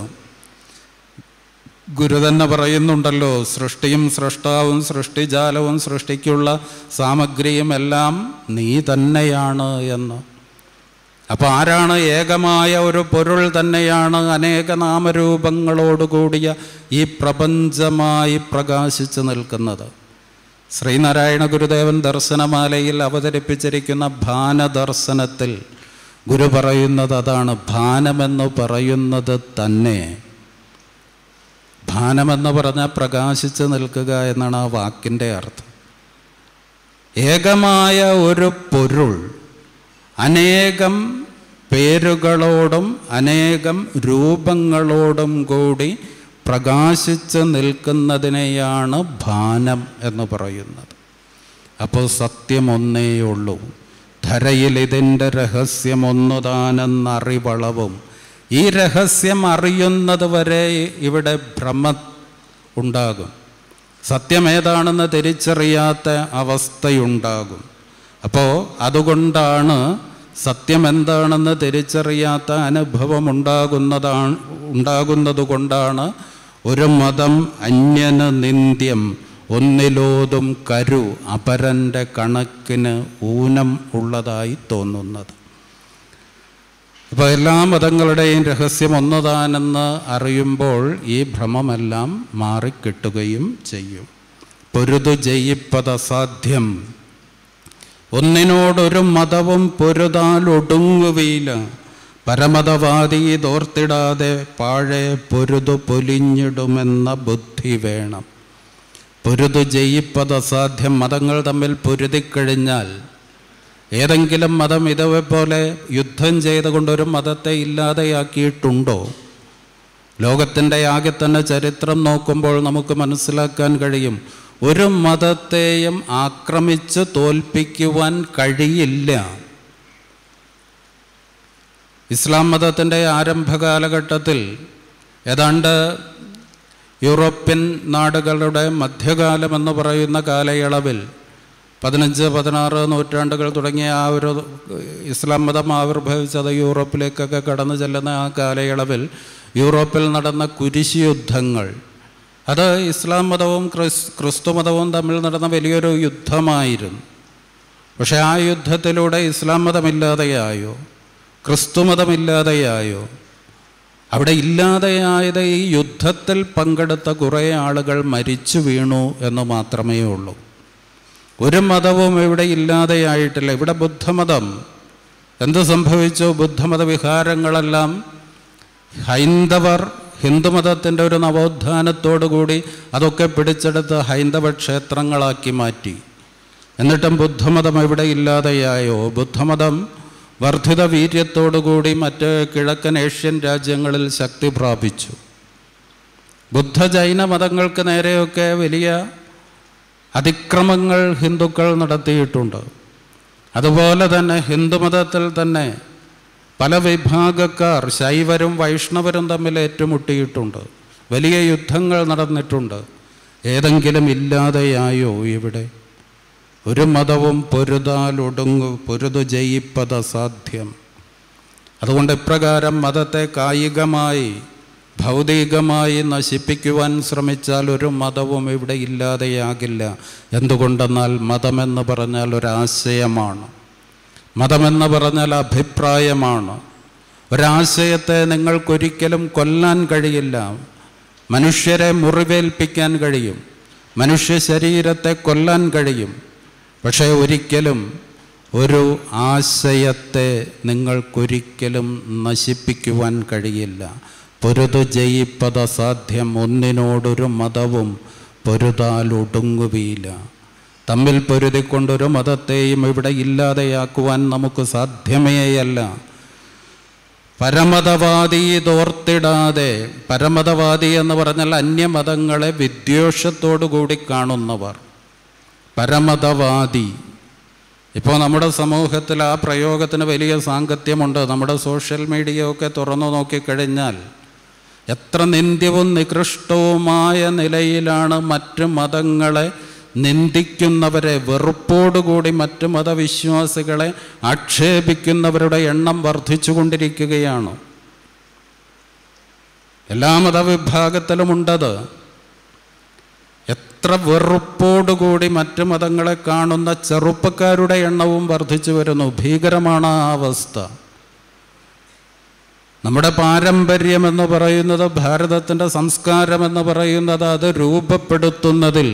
ഗുരു തന്നെ പറയുന്നുണ്ടല്ലോ സൃഷ്ടിയും സൃഷ്ടാവും സൃഷ്ടിജാലവും സൃഷ്ടിക്കുള്ള സാമഗ്രിയും എല്ലാം നീ തന്നെയാണ് എന്ന് അപ്പോൾ ആരാണ് ഏകമായ ഒരു പൊരുൾ തന്നെയാണ് അനേക നാമരൂപങ്ങളോടുകൂടിയ ഈ പ്രപഞ്ചമായി പ്രകാശിച്ചു നിൽക്കുന്നത് ശ്രീനാരായണ ഗുരുദേവൻ ദർശനമാലയിൽ അവതരിപ്പിച്ചിരിക്കുന്ന ഭാനദർശനത്തിൽ ഗുരു പറയുന്നത് അതാണ് ഭാനമെന്ന് പറയുന്നത് തന്നെ ഭാനമെന്ന് പറഞ്ഞാൽ പ്രകാശിച്ച് നിൽക്കുക എന്നാണ് ആ വാക്കിൻ്റെ അർത്ഥം ഏകമായ ഒരു പൊരുൾ അനേകം പേരുകളോടും അനേകം രൂപങ്ങളോടും കൂടി പ്രകാശിച്ച് നിൽക്കുന്നതിനെയാണ് ഭാനം എന്ന് പറയുന്നത് അപ്പോൾ സത്യം ഒന്നേയുള്ളൂ ധരയിൽ ഇതിൻ്റെ രഹസ്യം ഒന്നുതാനെന്നറിവളവും ഈ രഹസ്യം അറിയുന്നത് വരെ ഇവിടെ ഭ്രമ ഉണ്ടാകും സത്യം ഏതാണെന്ന് തിരിച്ചറിയാത്ത അവസ്ഥയുണ്ടാകും അപ്പോൾ അതുകൊണ്ടാണ് സത്യം എന്താണെന്ന് തിരിച്ചറിയാത്ത അനുഭവം ഉണ്ടാകുന്നതാണ് ഉണ്ടാകുന്നത് കൊണ്ടാണ് ഒരു മതം അന്യന് നിന്ദ്യം ഒന്നിലോതും കരു അപരൻ്റെ കണക്കിന് ഊനം ഉള്ളതായി തോന്നുന്നത് അപ്പോൾ എല്ലാ മതങ്ങളുടെയും രഹസ്യം ഒന്നതാനെന്ന് അറിയുമ്പോൾ ഈ ഭ്രമമെല്ലാം മാറിക്കിട്ടുകയും ചെയ്യും പൊരുതു ജയിപ്പത് അസാധ്യം ഒന്നിനോടൊരു മതവും പൊരുതാലൊടുങ്ങുകയില്ല പരമതവാദി തോർത്തിടാതെ പാഴെ പൊരുതു പൊലിഞ്ഞിടുമെന്ന ബുദ്ധി വേണം പൊരുതു ജയിപ്പത് അസാധ്യം മതങ്ങൾ തമ്മിൽ പൊരുതിക്കഴിഞ്ഞാൽ ഏതെങ്കിലും മതം ഇതേപോലെ യുദ്ധം ചെയ്തുകൊണ്ടൊരു മതത്തെ ഇല്ലാതെയാക്കിയിട്ടുണ്ടോ ലോകത്തിൻ്റെ ആകെ തന്നെ ചരിത്രം നോക്കുമ്പോൾ നമുക്ക് മനസ്സിലാക്കാൻ കഴിയും ഒരു മതത്തെയും ആക്രമിച്ച് തോൽപ്പിക്കുവാൻ കഴിയില്ല ഇസ്ലാം മതത്തിൻ്റെ ആരംഭ കാലഘട്ടത്തിൽ ഏതാണ്ട് യൂറോപ്യൻ നാടുകളുടെ മധ്യകാലം എന്ന് പറയുന്ന കാലയളവിൽ പതിനഞ്ച് പതിനാറ് നൂറ്റാണ്ടുകൾ തുടങ്ങിയ ആ ഒരു ഇസ്ലാം മതം ആവിർഭവിച്ചത് യൂറോപ്പിലേക്കൊക്കെ കടന്നു ചെല്ലുന്ന ആ കാലയളവിൽ യൂറോപ്പിൽ നടന്ന കുരിശ് യുദ്ധങ്ങൾ അത് ഇസ്ലാം മതവും ക്രിസ് ക്രിസ്തു മതവും തമ്മിൽ നടന്ന വലിയൊരു യുദ്ധമായിരുന്നു പക്ഷേ ആ യുദ്ധത്തിലൂടെ ഇസ്ലാം മതമില്ലാതെയായോ ക്രിസ്തു മതമില്ലാതെയായോ അവിടെ ഇല്ലാതെയായത് ഈ യുദ്ധത്തിൽ പങ്കെടുത്ത കുറേ ആളുകൾ മരിച്ചു വീണു എന്ന് മാത്രമേ ഉള്ളൂ ഒരു മതവും ഇവിടെ ഇല്ലാതെയായിട്ടില്ല ഇവിടെ ബുദ്ധമതം എന്ത് സംഭവിച്ചു ബുദ്ധമത വിഹാരങ്ങളെല്ലാം ഹൈന്ദവർ ഹിന്ദുമതത്തിൻ്റെ ഒരു നവോത്ഥാനത്തോടു കൂടി അതൊക്കെ പിടിച്ചെടുത്ത് ഹൈന്ദവ ക്ഷേത്രങ്ങളാക്കി മാറ്റി എന്നിട്ടും ബുദ്ധമതം ഇവിടെ ഇല്ലാതെയായോ ബുദ്ധമതം വർദ്ധിത വീര്യത്തോടുകൂടി മറ്റ് കിഴക്കൻ ഏഷ്യൻ രാജ്യങ്ങളിൽ ശക്തി പ്രാപിച്ചു ബുദ്ധ ജൈന മതങ്ങൾക്ക് നേരെയൊക്കെ വലിയ അതിക്രമങ്ങൾ ഹിന്ദുക്കൾ നടത്തിയിട്ടുണ്ട് അതുപോലെ തന്നെ ഹിന്ദുമതത്തിൽ തന്നെ പല വിഭാഗക്കാർ ശൈവരും വൈഷ്ണവരും തമ്മിൽ ഏറ്റുമുട്ടിയിട്ടുണ്ട് വലിയ യുദ്ധങ്ങൾ നടന്നിട്ടുണ്ട് ഏതെങ്കിലും ഇല്ലാതെയായോ ഇവിടെ ഒരു മതവും പൊരുതാലൊടുങ്ങു പൊരുതു ജയിപ്പത സാധ്യം അതുകൊണ്ട് ഇപ്രകാരം മതത്തെ കായികമായി ഭൗതികമായി നശിപ്പിക്കുവാൻ ശ്രമിച്ചാൽ ഒരു മതവും ഇവിടെ ഇല്ലാതെയാകില്ല എന്തുകൊണ്ടെന്നാൽ മതമെന്ന് പറഞ്ഞാൽ ഒരാശയമാണ് മതമെന്ന് പറഞ്ഞാൽ അഭിപ്രായമാണ് ഒരാശയത്തെ നിങ്ങൾക്കൊരിക്കലും കൊല്ലാൻ കഴിയില്ല മനുഷ്യരെ മുറിവേൽപ്പിക്കാൻ കഴിയും മനുഷ്യ ശരീരത്തെ കൊല്ലാൻ കഴിയും പക്ഷേ ഒരിക്കലും ഒരു ആശയത്തെ നിങ്ങൾക്കൊരിക്കലും നശിപ്പിക്കുവാൻ കഴിയില്ല പൊരുതു ജയിപ്പത സാധ്യം ഒന്നിനോടൊരു മതവും പൊരുതാലൊടുങ്ങുകയില്ല തമ്മിൽ പൊരുതിക്കൊണ്ടൊരു മതത്തെയും ഇവിടെ ഇല്ലാതെയാക്കുവാൻ നമുക്ക് സാധ്യമേയല്ല പരമതവാദി തോർത്തിടാതെ പരമതവാദി എന്ന് പറഞ്ഞാൽ അന്യമതങ്ങളെ വിദ്വേഷത്തോടു കൂടി കാണുന്നവർ പരമതവാദി ഇപ്പോൾ നമ്മുടെ സമൂഹത്തിൽ ആ പ്രയോഗത്തിന് വലിയ സാങ്കത്യമുണ്ട് നമ്മുടെ സോഷ്യൽ മീഡിയ ഒക്കെ തുറന്നു നോക്കിക്കഴിഞ്ഞാൽ എത്ര നിന്ദ്യവും നികൃഷ്ടവുമായ നിലയിലാണ് മറ്റ് മതങ്ങളെ നിന്ദിക്കുന്നവരെ വെറുപ്പോടുകൂടി മറ്റ് മതവിശ്വാസികളെ ആക്ഷേപിക്കുന്നവരുടെ എണ്ണം വർദ്ധിച്ചുകൊണ്ടിരിക്കുകയാണ് എല്ലാ മതവിഭാഗത്തിലുമുണ്ടത് എത്ര വെറുപ്പോടുകൂടി മറ്റ് മതങ്ങളെ കാണുന്ന ചെറുപ്പക്കാരുടെ എണ്ണവും വർദ്ധിച്ചു വരുന്നു ഭീകരമാണ് ആ അവസ്ഥ നമ്മുടെ പാരമ്പര്യം എന്ന് പറയുന്നത് ഭാരതത്തിൻ്റെ സംസ്കാരം എന്ന് പറയുന്നത് അത് രൂപപ്പെടുത്തുന്നതിൽ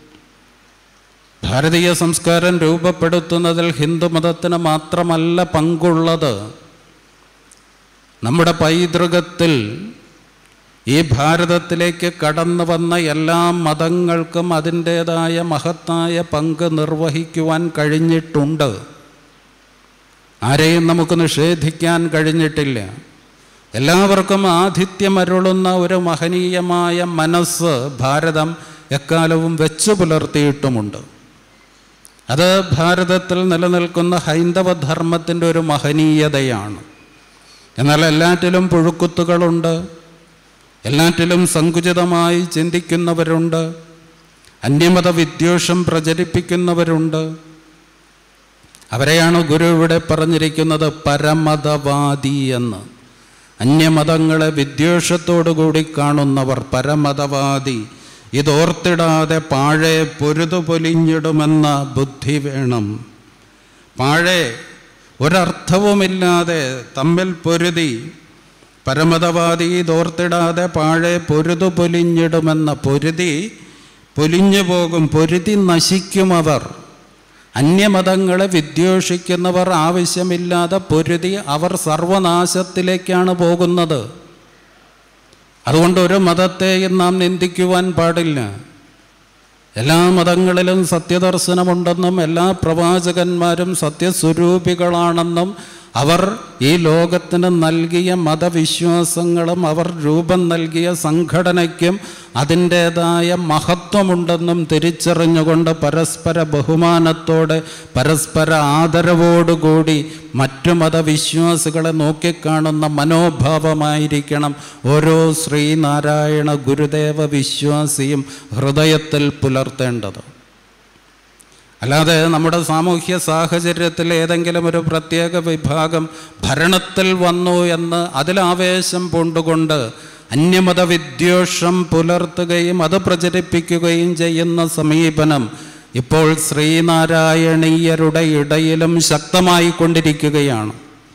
ഭാരതീയ സംസ്കാരം രൂപപ്പെടുത്തുന്നതിൽ ഹിന്ദുമതത്തിന് മാത്രമല്ല പങ്കുള്ളത് നമ്മുടെ പൈതൃകത്തിൽ ഈ ഭാരതത്തിലേക്ക് കടന്നു വന്ന എല്ലാ മതങ്ങൾക്കും അതിൻ്റേതായ മഹത്തായ പങ്ക് നിർവഹിക്കുവാൻ കഴിഞ്ഞിട്ടുണ്ട് ആരെയും നമുക്ക് നിഷേധിക്കാൻ കഴിഞ്ഞിട്ടില്ല എല്ലാവർക്കും ആതിഥ്യമരുളുന്ന ഒരു മഹനീയമായ മനസ്സ് ഭാരതം എക്കാലവും വെച്ചു പുലർത്തിയിട്ടുമുണ്ട് അത് ഭാരതത്തിൽ നിലനിൽക്കുന്ന ഹൈന്ദവ ധർമ്മത്തിൻ്റെ ഒരു മഹനീയതയാണ് എന്നാൽ എല്ലാറ്റിലും പുഴുക്കുത്തുകളുണ്ട് എല്ലാറ്റിലും സങ്കുചിതമായി ചിന്തിക്കുന്നവരുണ്ട് അന്യമത വിദ്വേഷം പ്രചരിപ്പിക്കുന്നവരുണ്ട് അവരെയാണ് ഗുരു ഇവിടെ പറഞ്ഞിരിക്കുന്നത് പരമതവാദി എന്ന് അന്യമതങ്ങളെ വിദ്വേഷത്തോടുകൂടി കാണുന്നവർ പരമതവാദി ഇതോർത്തിടാതെ പാഴെ പൊരുതു പൊലിഞ്ഞിടുമെന്ന ബുദ്ധി വേണം പാഴെ ഒരർത്ഥവുമില്ലാതെ തമ്മിൽ പൊരുതി പരമതവാദി ഇതോർത്തിടാതെ പാഴെ പൊരുതു പൊലിഞ്ഞിടുമെന്ന പൊരുതി പൊലിഞ്ഞു പോകും പൊരുതി നശിക്കും അവർ അന്യമതങ്ങളെ വിദ്വേഷിക്കുന്നവർ ആവശ്യമില്ലാതെ പൊരുതി അവർ സർവനാശത്തിലേക്കാണ് പോകുന്നത് അതുകൊണ്ട് ഒരു മതത്തെയും നാം നിന്ദിക്കുവാൻ പാടില്ല എല്ലാ മതങ്ങളിലും സത്യദർശനമുണ്ടെന്നും എല്ലാ പ്രവാചകന്മാരും സത്യസ്വരൂപികളാണെന്നും അവർ ഈ ലോകത്തിന് നൽകിയ മതവിശ്വാസങ്ങളും അവർ രൂപം നൽകിയ സംഘടനയ്ക്കും അതിൻ്റേതായ മഹത്വമുണ്ടെന്നും തിരിച്ചറിഞ്ഞുകൊണ്ട് പരസ്പര ബഹുമാനത്തോടെ പരസ്പര ആദരവോടുകൂടി മറ്റു മതവിശ്വാസികളെ നോക്കിക്കാണുന്ന മനോഭാവമായിരിക്കണം ഓരോ ശ്രീനാരായണ ഗുരുദേവ വിശ്വാസിയും ഹൃദയത്തിൽ പുലർത്തേണ്ടത് അല്ലാതെ നമ്മുടെ സാമൂഹ്യ സാഹചര്യത്തിൽ ഏതെങ്കിലും ഒരു പ്രത്യേക വിഭാഗം ഭരണത്തിൽ വന്നു എന്ന് അതിലാവേശം പൂണ്ടുകൊണ്ട് അന്യമത വിദ്വേഷം പുലർത്തുകയും അത് പ്രചരിപ്പിക്കുകയും ചെയ്യുന്ന സമീപനം ഇപ്പോൾ ശ്രീനാരായണീയരുടെ ഇടയിലും ശക്തമായി കൊണ്ടിരിക്കുകയാണ്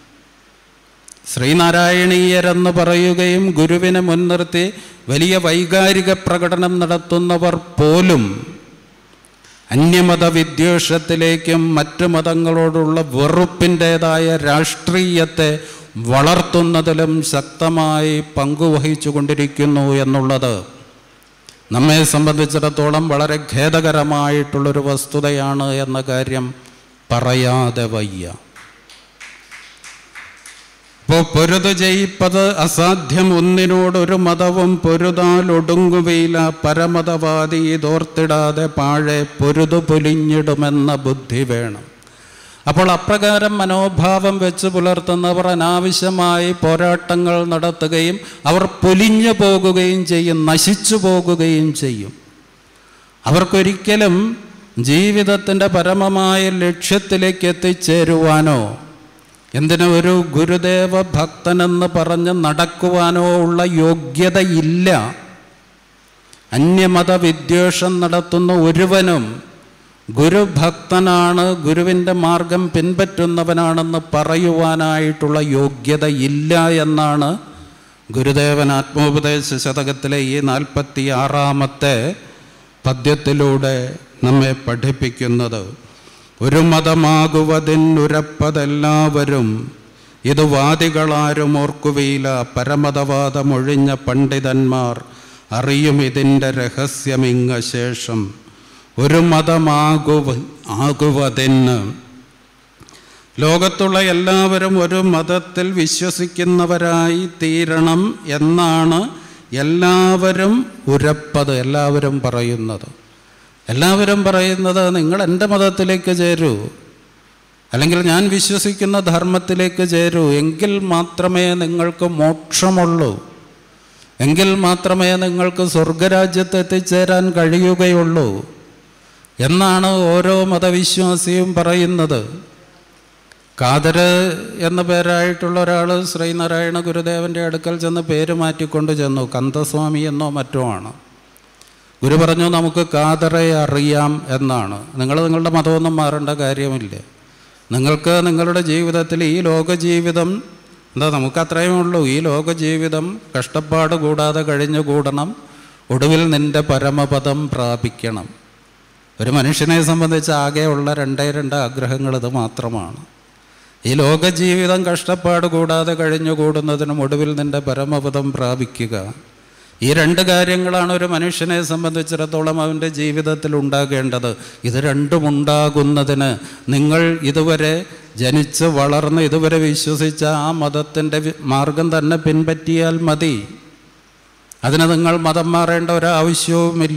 ശ്രീനാരായണീയരെന്ന് പറയുകയും ഗുരുവിനെ മുൻനിർത്തി വലിയ വൈകാരിക പ്രകടനം നടത്തുന്നവർ പോലും അന്യമത വിദ്വേഷത്തിലേക്കും മറ്റു മതങ്ങളോടുള്ള വെറുപ്പിൻ്റേതായ രാഷ്ട്രീയത്തെ വളർത്തുന്നതിലും ശക്തമായി പങ്കുവഹിച്ചു കൊണ്ടിരിക്കുന്നു എന്നുള്ളത് നമ്മെ സംബന്ധിച്ചിടത്തോളം വളരെ ഖേദകരമായിട്ടുള്ളൊരു വസ്തുതയാണ് എന്ന കാര്യം പറയാതെ വയ്യ അപ്പോൾ പൊരുതു ജയിപ്പത് അസാധ്യം ഒന്നിനോടൊരു മതവും പൊരുതാൽ ഒടുങ്ങുകയില്ല പരമതവാദി ഇതോർത്തിടാതെ പാഴെ പൊരുതു പൊലിഞ്ഞിടുമെന്ന ബുദ്ധി വേണം അപ്പോൾ അപ്രകാരം മനോഭാവം വെച്ച് പുലർത്തുന്നവർ അനാവശ്യമായി പോരാട്ടങ്ങൾ നടത്തുകയും അവർ പൊലിഞ്ഞു പോകുകയും ചെയ്യും നശിച്ചു പോകുകയും ചെയ്യും അവർക്കൊരിക്കലും ജീവിതത്തിൻ്റെ പരമമായ ലക്ഷ്യത്തിലേക്ക് എത്തിച്ചേരുവാനോ എന്തിനു ഒരു ഗുരുദേവ ഭക്തനെന്ന് പറഞ്ഞ് നടക്കുവാനോ ഉള്ള യോഗ്യതയില്ല അന്യമത വിദ്വേഷം നടത്തുന്ന ഒരുവനും ഗുരുഭക്തനാണ് ഗുരുവിൻ്റെ മാർഗം പിൻപറ്റുന്നവനാണെന്ന് പറയുവാനായിട്ടുള്ള യോഗ്യതയില്ല എന്നാണ് ഗുരുദേവൻ ആത്മോപദേശ ശതകത്തിലെ ഈ നാൽപ്പത്തി ആറാമത്തെ പദ്യത്തിലൂടെ നമ്മെ പഠിപ്പിക്കുന്നത് ഒരു മതമാകുവതിനുരപ്പതെല്ലാവരും ഇത് വാദികളാരും ഓർക്കുകയില്ല പരമതവാദമൊഴിഞ്ഞ പണ്ഡിതന്മാർ അറിയും ഇതിൻ്റെ രഹസ്യമിങ്ങ ശേഷം ഒരു മതമാകുവ ആകുവതിന് ലോകത്തുള്ള എല്ലാവരും ഒരു മതത്തിൽ വിശ്വസിക്കുന്നവരായി തീരണം എന്നാണ് എല്ലാവരും ഉരപ്പത് എല്ലാവരും പറയുന്നത് എല്ലാവരും പറയുന്നത് നിങ്ങൾ എൻ്റെ മതത്തിലേക്ക് ചേരൂ അല്ലെങ്കിൽ ഞാൻ വിശ്വസിക്കുന്ന ധർമ്മത്തിലേക്ക് ചേരൂ എങ്കിൽ മാത്രമേ നിങ്ങൾക്ക് മോക്ഷമുള്ളൂ എങ്കിൽ മാത്രമേ നിങ്ങൾക്ക് സ്വർഗരാജ്യത്ത് എത്തിച്ചേരാൻ കഴിയുകയുള്ളൂ എന്നാണ് ഓരോ മതവിശ്വാസിയും പറയുന്നത് കാതര് എന്ന പേരായിട്ടുള്ള ഒരാൾ ശ്രീനാരായണ ഗുരുദേവൻ്റെ അടുക്കൽ ചെന്ന് പേര് മാറ്റിക്കൊണ്ട് ചെന്നു കന്തസ്വാമി എന്നോ മറ്റോ ആണ് ഗുരു പറഞ്ഞു നമുക്ക് കാതറെ അറിയാം എന്നാണ് നിങ്ങൾ നിങ്ങളുടെ മതമൊന്നും മാറേണ്ട കാര്യമില്ല നിങ്ങൾക്ക് നിങ്ങളുടെ ജീവിതത്തിൽ ഈ ലോക ജീവിതം എന്താ നമുക്ക് അത്രയും ഉള്ളൂ ഈ ലോക ജീവിതം കഷ്ടപ്പാട് കൂടാതെ കഴിഞ്ഞുകൂടണം ഒടുവിൽ നിൻ്റെ പരമപദം പ്രാപിക്കണം ഒരു മനുഷ്യനെ സംബന്ധിച്ച് ആകെയുള്ള രണ്ടേ രണ്ട് ആഗ്രഹങ്ങൾ ഇത് മാത്രമാണ് ഈ ലോക ജീവിതം കഷ്ടപ്പാട് കൂടാതെ കഴിഞ്ഞുകൂടുന്നതിനും ഒടുവിൽ നിൻ്റെ പരമപദം പ്രാപിക്കുക ഈ രണ്ട് കാര്യങ്ങളാണ് ഒരു മനുഷ്യനെ സംബന്ധിച്ചിടത്തോളം അവൻ്റെ ജീവിതത്തിൽ ഉണ്ടാകേണ്ടത് ഇത് രണ്ടും ഉണ്ടാകുന്നതിന് നിങ്ങൾ ഇതുവരെ ജനിച്ച് വളർന്ന് ഇതുവരെ വിശ്വസിച്ച ആ മതത്തിൻ്റെ മാർഗം തന്നെ പിൻപറ്റിയാൽ മതി അതിന് നിങ്ങൾ മതം മാറേണ്ട ഒരാവശ്യവുമില്ല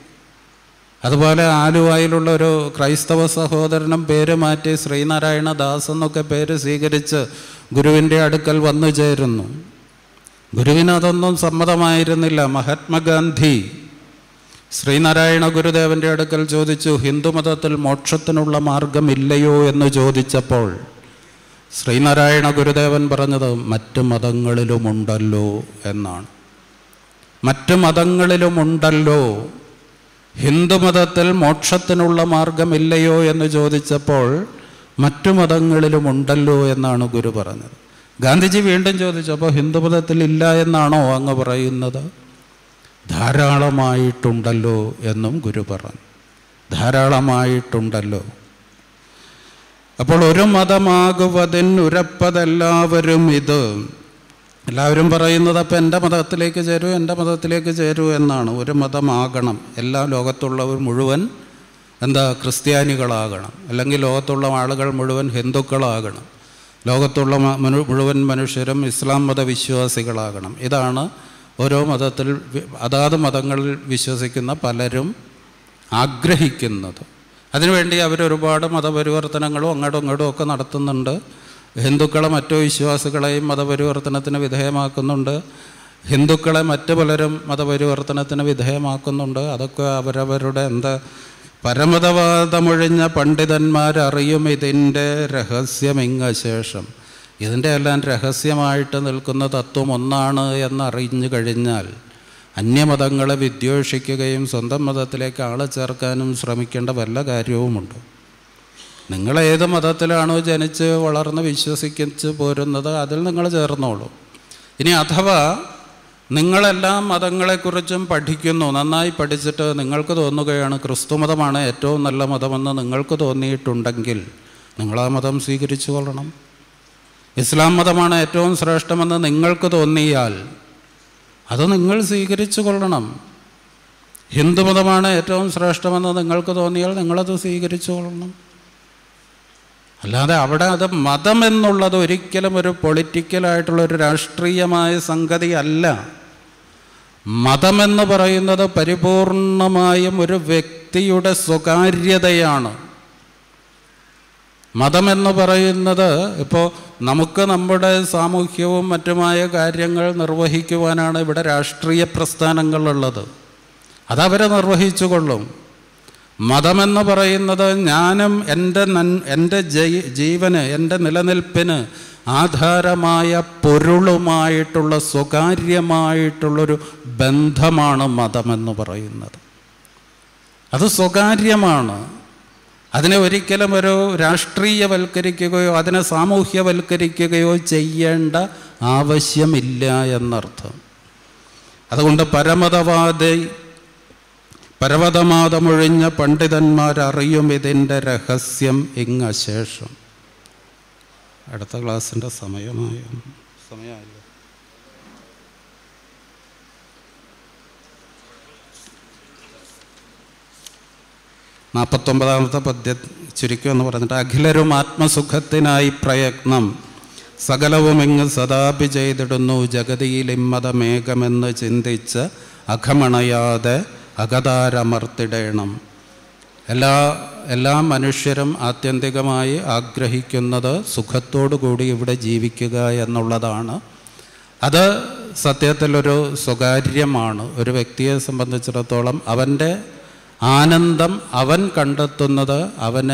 അതുപോലെ ആലുവായിലുള്ള ഒരു ക്രൈസ്തവ സഹോദരനും പേര് മാറ്റി ശ്രീനാരായണ ദാസ് എന്നൊക്കെ പേര് സ്വീകരിച്ച് ഗുരുവിൻ്റെ അടുക്കൽ വന്നു ചേരുന്നു ഗുരുവിന് അതൊന്നും സമ്മതമായിരുന്നില്ല മഹാത്മാഗാന്ധി ശ്രീനാരായണ ഗുരുദേവൻ്റെ അടുക്കൽ ചോദിച്ചു ഹിന്ദുമതത്തിൽ മോക്ഷത്തിനുള്ള മാർഗമില്ലയോ എന്ന് ചോദിച്ചപ്പോൾ ശ്രീനാരായണ ഗുരുദേവൻ പറഞ്ഞത് മറ്റ് മതങ്ങളിലുമുണ്ടല്ലോ എന്നാണ് മറ്റ് മതങ്ങളിലുമുണ്ടല്ലോ ഹിന്ദുമതത്തിൽ മോക്ഷത്തിനുള്ള മാർഗമില്ലയോ എന്ന് ചോദിച്ചപ്പോൾ മറ്റു മതങ്ങളിലുമുണ്ടല്ലോ എന്നാണ് ഗുരു പറഞ്ഞത് ഗാന്ധിജി വീണ്ടും ചോദിച്ചു അപ്പോൾ ഹിന്ദുമതത്തിൽ ഇല്ല എന്നാണോ അങ്ങ് പറയുന്നത് ധാരാളമായിട്ടുണ്ടല്ലോ എന്നും ഗുരു പറഞ്ഞു ധാരാളമായിട്ടുണ്ടല്ലോ അപ്പോൾ ഒരു മതമാകുവതിൻ ഉരപ്പതെല്ലാവരും ഇത് എല്ലാവരും പറയുന്നത് അപ്പം എൻ്റെ മതത്തിലേക്ക് ചേരൂ എൻ്റെ മതത്തിലേക്ക് ചേരൂ എന്നാണ് ഒരു മതമാകണം എല്ലാ ലോകത്തുള്ളവർ മുഴുവൻ എന്താ ക്രിസ്ത്യാനികളാകണം അല്ലെങ്കിൽ ലോകത്തുള്ള ആളുകൾ മുഴുവൻ ഹിന്ദുക്കളാകണം ലോകത്തുള്ള മ- മനു- മുഴുവൻ മനുഷ്യരും ഇസ്ലാം മതവിശ്വാസികളാകണം ഇതാണ് ഓരോ മതത്തിൽ വി- അതാത് മതങ്ങളിൽ വിശ്വസിക്കുന്ന പലരും ആഗ്രഹിക്കുന്നത് അതിനുവേണ്ടി അവരൊരുപാട് മതപരിവർത്തനങ്ങളും അങ്ങോട്ടും ഇങ്ങോട്ടും ഒക്കെ നടത്തുന്നുണ്ട് ഹിന്ദുക്കളെ മറ്റു വിശ്വാസികളെയും മതപരിവർത്തനത്തിന് വിധേയമാക്കുന്നുണ്ട് ഹിന്ദുക്കളെ മറ്റു പലരും മതപരിവർത്തനത്തിന് വിധേയമാക്കുന്നുണ്ട് അതൊക്കെ അവരവരുടെ എന്താ പരമതവാദമൊഴിഞ്ഞ പണ്ഡിതന്മാരറിയും ഇതിൻ്റെ രഹസ്യമിങ്ങ ശേഷം ഇതിൻ്റെ എല്ലാം രഹസ്യമായിട്ട് നിൽക്കുന്ന തത്വം ഒന്നാണ് എന്നറിഞ്ഞു കഴിഞ്ഞാൽ അന്യമതങ്ങളെ വിദ്വേഷിക്കുകയും സ്വന്തം മതത്തിലേക്ക് ആളെ ചേർക്കാനും ശ്രമിക്കേണ്ട വല്ല കാര്യവുമുണ്ട് നിങ്ങൾ ഏത് മതത്തിലാണോ ജനിച്ച് വളർന്ന് വിശ്വസിച്ച് പോരുന്നത് അതിൽ നിങ്ങൾ ചേർന്നോളൂ ഇനി അഥവാ നിങ്ങളെല്ലാ മതങ്ങളെക്കുറിച്ചും പഠിക്കുന്നു നന്നായി പഠിച്ചിട്ട് നിങ്ങൾക്ക് തോന്നുകയാണ് ക്രിസ്തു മതമാണ് ഏറ്റവും നല്ല മതമെന്ന് നിങ്ങൾക്ക് തോന്നിയിട്ടുണ്ടെങ്കിൽ നിങ്ങൾ ആ മതം സ്വീകരിച്ചു കൊള്ളണം ഇസ്ലാം മതമാണ് ഏറ്റവും ശ്രേഷ്ഠമെന്ന് നിങ്ങൾക്ക് തോന്നിയാൽ അത് നിങ്ങൾ സ്വീകരിച്ചു കൊള്ളണം ഹിന്ദുമതമാണ് ഏറ്റവും ശ്രേഷ്ഠമെന്ന് നിങ്ങൾക്ക് തോന്നിയാൽ നിങ്ങളത് സ്വീകരിച്ചു കൊള്ളണം അല്ലാതെ അവിടെ അത് മതം എന്നുള്ളത് ഒരിക്കലും ഒരു പൊളിറ്റിക്കലായിട്ടുള്ള ഒരു രാഷ്ട്രീയമായ സംഗതി അല്ല മതമെന്ന് പറയുന്നത് പരിപൂർണമായും ഒരു വ്യക്തിയുടെ സ്വകാര്യതയാണ് മതമെന്ന് പറയുന്നത് ഇപ്പോൾ നമുക്ക് നമ്മുടെ സാമൂഹ്യവും മറ്റുമായ കാര്യങ്ങൾ നിർവഹിക്കുവാനാണ് ഇവിടെ രാഷ്ട്രീയ പ്രസ്ഥാനങ്ങളുള്ളത് അതവരെ നിർവഹിച്ചു കൊള്ളും മതമെന്ന് പറയുന്നത് ഞാനും എൻ്റെ നൻ എൻ്റെ ജൈ- ജീവന് എൻ്റെ നിലനിൽപ്പിന് ആധാരമായ പൊരുളുമായിട്ടുള്ള സ്വകാര്യമായിട്ടുള്ളൊരു ബന്ധമാണ് മതമെന്ന് പറയുന്നത് അത് സ്വകാര്യമാണ് അതിനെ ഒരിക്കലും ഒരു രാഷ്ട്രീയവൽക്കരിക്കുകയോ അതിനെ സാമൂഹ്യവൽക്കരിക്കുകയോ ചെയ്യേണ്ട ആവശ്യമില്ല എന്നർത്ഥം അതുകൊണ്ട് പരമതവാദി പരമതമാതമൊഴിഞ്ഞ പണ്ഡിതന്മാരറിയും ഇതിൻ്റെ രഹസ്യം ഇങ്ങശേഷം അടുത്ത ക്ലാസ്സിൻ്റെ സമയമായി സമയമായില്ല നാൽപ്പത്തൊമ്പതാമത്തെ പദ്യ ചുരുക്കം എന്ന് പറഞ്ഞിട്ട് അഖിലരും ആത്മസുഖത്തിനായി പ്രയത്നം സകലവും ഇങ്ങ് സദാപി ചെയ്തിടുന്നു ജഗതിയിൽ ഇമ്മതമേഘമെന്ന് ചിന്തിച്ച് അഖമണയാതെ അകതാരമർത്തിടേണം എല്ലാ എല്ലാ മനുഷ്യരും ആത്യന്തികമായി ആഗ്രഹിക്കുന്നത് സുഖത്തോടു കൂടി ഇവിടെ ജീവിക്കുക എന്നുള്ളതാണ് അത് സത്യത്തിലൊരു സ്വകാര്യമാണ് ഒരു വ്യക്തിയെ സംബന്ധിച്ചിടത്തോളം അവൻ്റെ ആനന്ദം അവൻ കണ്ടെത്തുന്നത് അവന്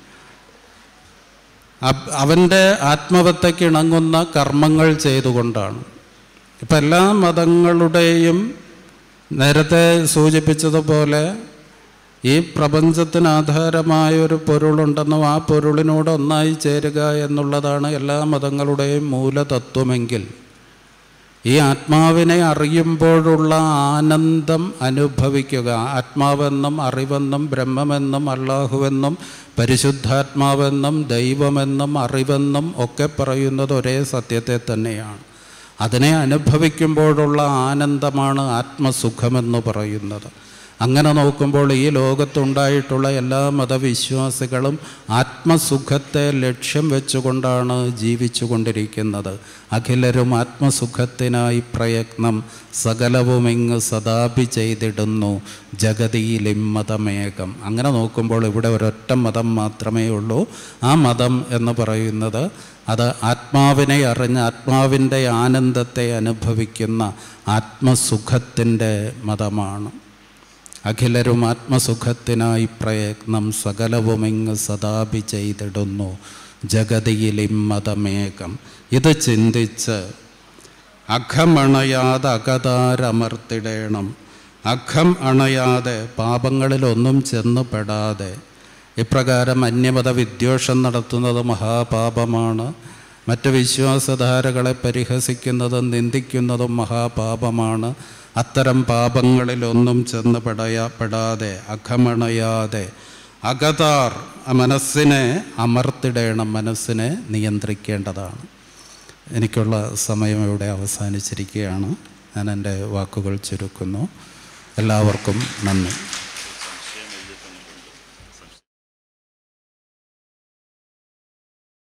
അപ്- അവൻ്റെ ആത്മവത്തയ്ക്ക് ഇണങ്ങുന്ന കർമ്മങ്ങൾ ചെയ്തുകൊണ്ടാണ് ഇപ്പം എല്ലാ മതങ്ങളുടെയും നേരത്തെ സൂചിപ്പിച്ചതുപോലെ ഈ പ്രപഞ്ചത്തിന് ആധാരമായ ഒരു പൊരുളുണ്ടെന്നും ആ പൊരുളിനോട് ഒന്നായി ചേരുക എന്നുള്ളതാണ് എല്ലാ മതങ്ങളുടെയും മൂലതത്വമെങ്കിൽ ഈ ആത്മാവിനെ അറിയുമ്പോഴുള്ള ആനന്ദം അനുഭവിക്കുക ആത്മാവെന്നും അറിവെന്നും ബ്രഹ്മമെന്നും അള്ളാഹുവെന്നും പരിശുദ്ധാത്മാവെന്നും ദൈവമെന്നും അറിവെന്നും ഒക്കെ പറയുന്നത് ഒരേ സത്യത്തെ തന്നെയാണ് അതിനെ അനുഭവിക്കുമ്പോഴുള്ള ആനന്ദമാണ് ആത്മസുഖമെന്ന് പറയുന്നത് അങ്ങനെ നോക്കുമ്പോൾ ഈ ലോകത്തുണ്ടായിട്ടുള്ള എല്ലാ മതവിശ്വാസികളും ആത്മസുഖത്തെ ലക്ഷ്യം വെച്ചുകൊണ്ടാണ് ജീവിച്ചു കൊണ്ടിരിക്കുന്നത് അഖിലരും ആത്മസുഖത്തിനായി പ്രയത്നം സകലവും ഇങ്ങ് സദാപി ചെയ്തിടുന്നു ജഗതിയിലിമ്മതമേകം അങ്ങനെ നോക്കുമ്പോൾ ഇവിടെ ഒരൊറ്റ മതം മാത്രമേ ഉള്ളൂ ആ മതം എന്ന് പറയുന്നത് അത് ആത്മാവിനെ അറിഞ്ഞ് ആത്മാവിൻ്റെ ആനന്ദത്തെ അനുഭവിക്കുന്ന ആത്മസുഖത്തിൻ്റെ മതമാണ് അഖിലരും ആത്മസുഖത്തിനായി പ്രയത്നം സകലവുമിങ്ങ് സദാപി ചെയ്തിടുന്നു ജഗതിയിലിമ്മതമേകം ഇത് ചിന്തിച്ച് അഖമണയാതെ അകതാരമർത്തിടേണം അഖം അണയാതെ പാപങ്ങളിലൊന്നും ചെന്ന് പെടാതെ ഇപ്രകാരം അന്യമത വിദ്വേഷം നടത്തുന്നത് മഹാപാപമാണ് മറ്റ് വിശ്വാസധാരകളെ പരിഹസിക്കുന്നതും നിന്ദിക്കുന്നതും മഹാപാപമാണ് അത്തരം പാപങ്ങളിലൊന്നും ചെന്ന് പെടയാ പെടാതെ അഖമണയാതെ അകതാർ ആ മനസ്സിനെ അമർത്തിടേണം മനസ്സിനെ നിയന്ത്രിക്കേണ്ടതാണ് എനിക്കുള്ള സമയം ഇവിടെ അവസാനിച്ചിരിക്കുകയാണ് ഞാൻ എൻ്റെ വാക്കുകൾ ചുരുക്കുന്നു എല്ലാവർക്കും നന്ദി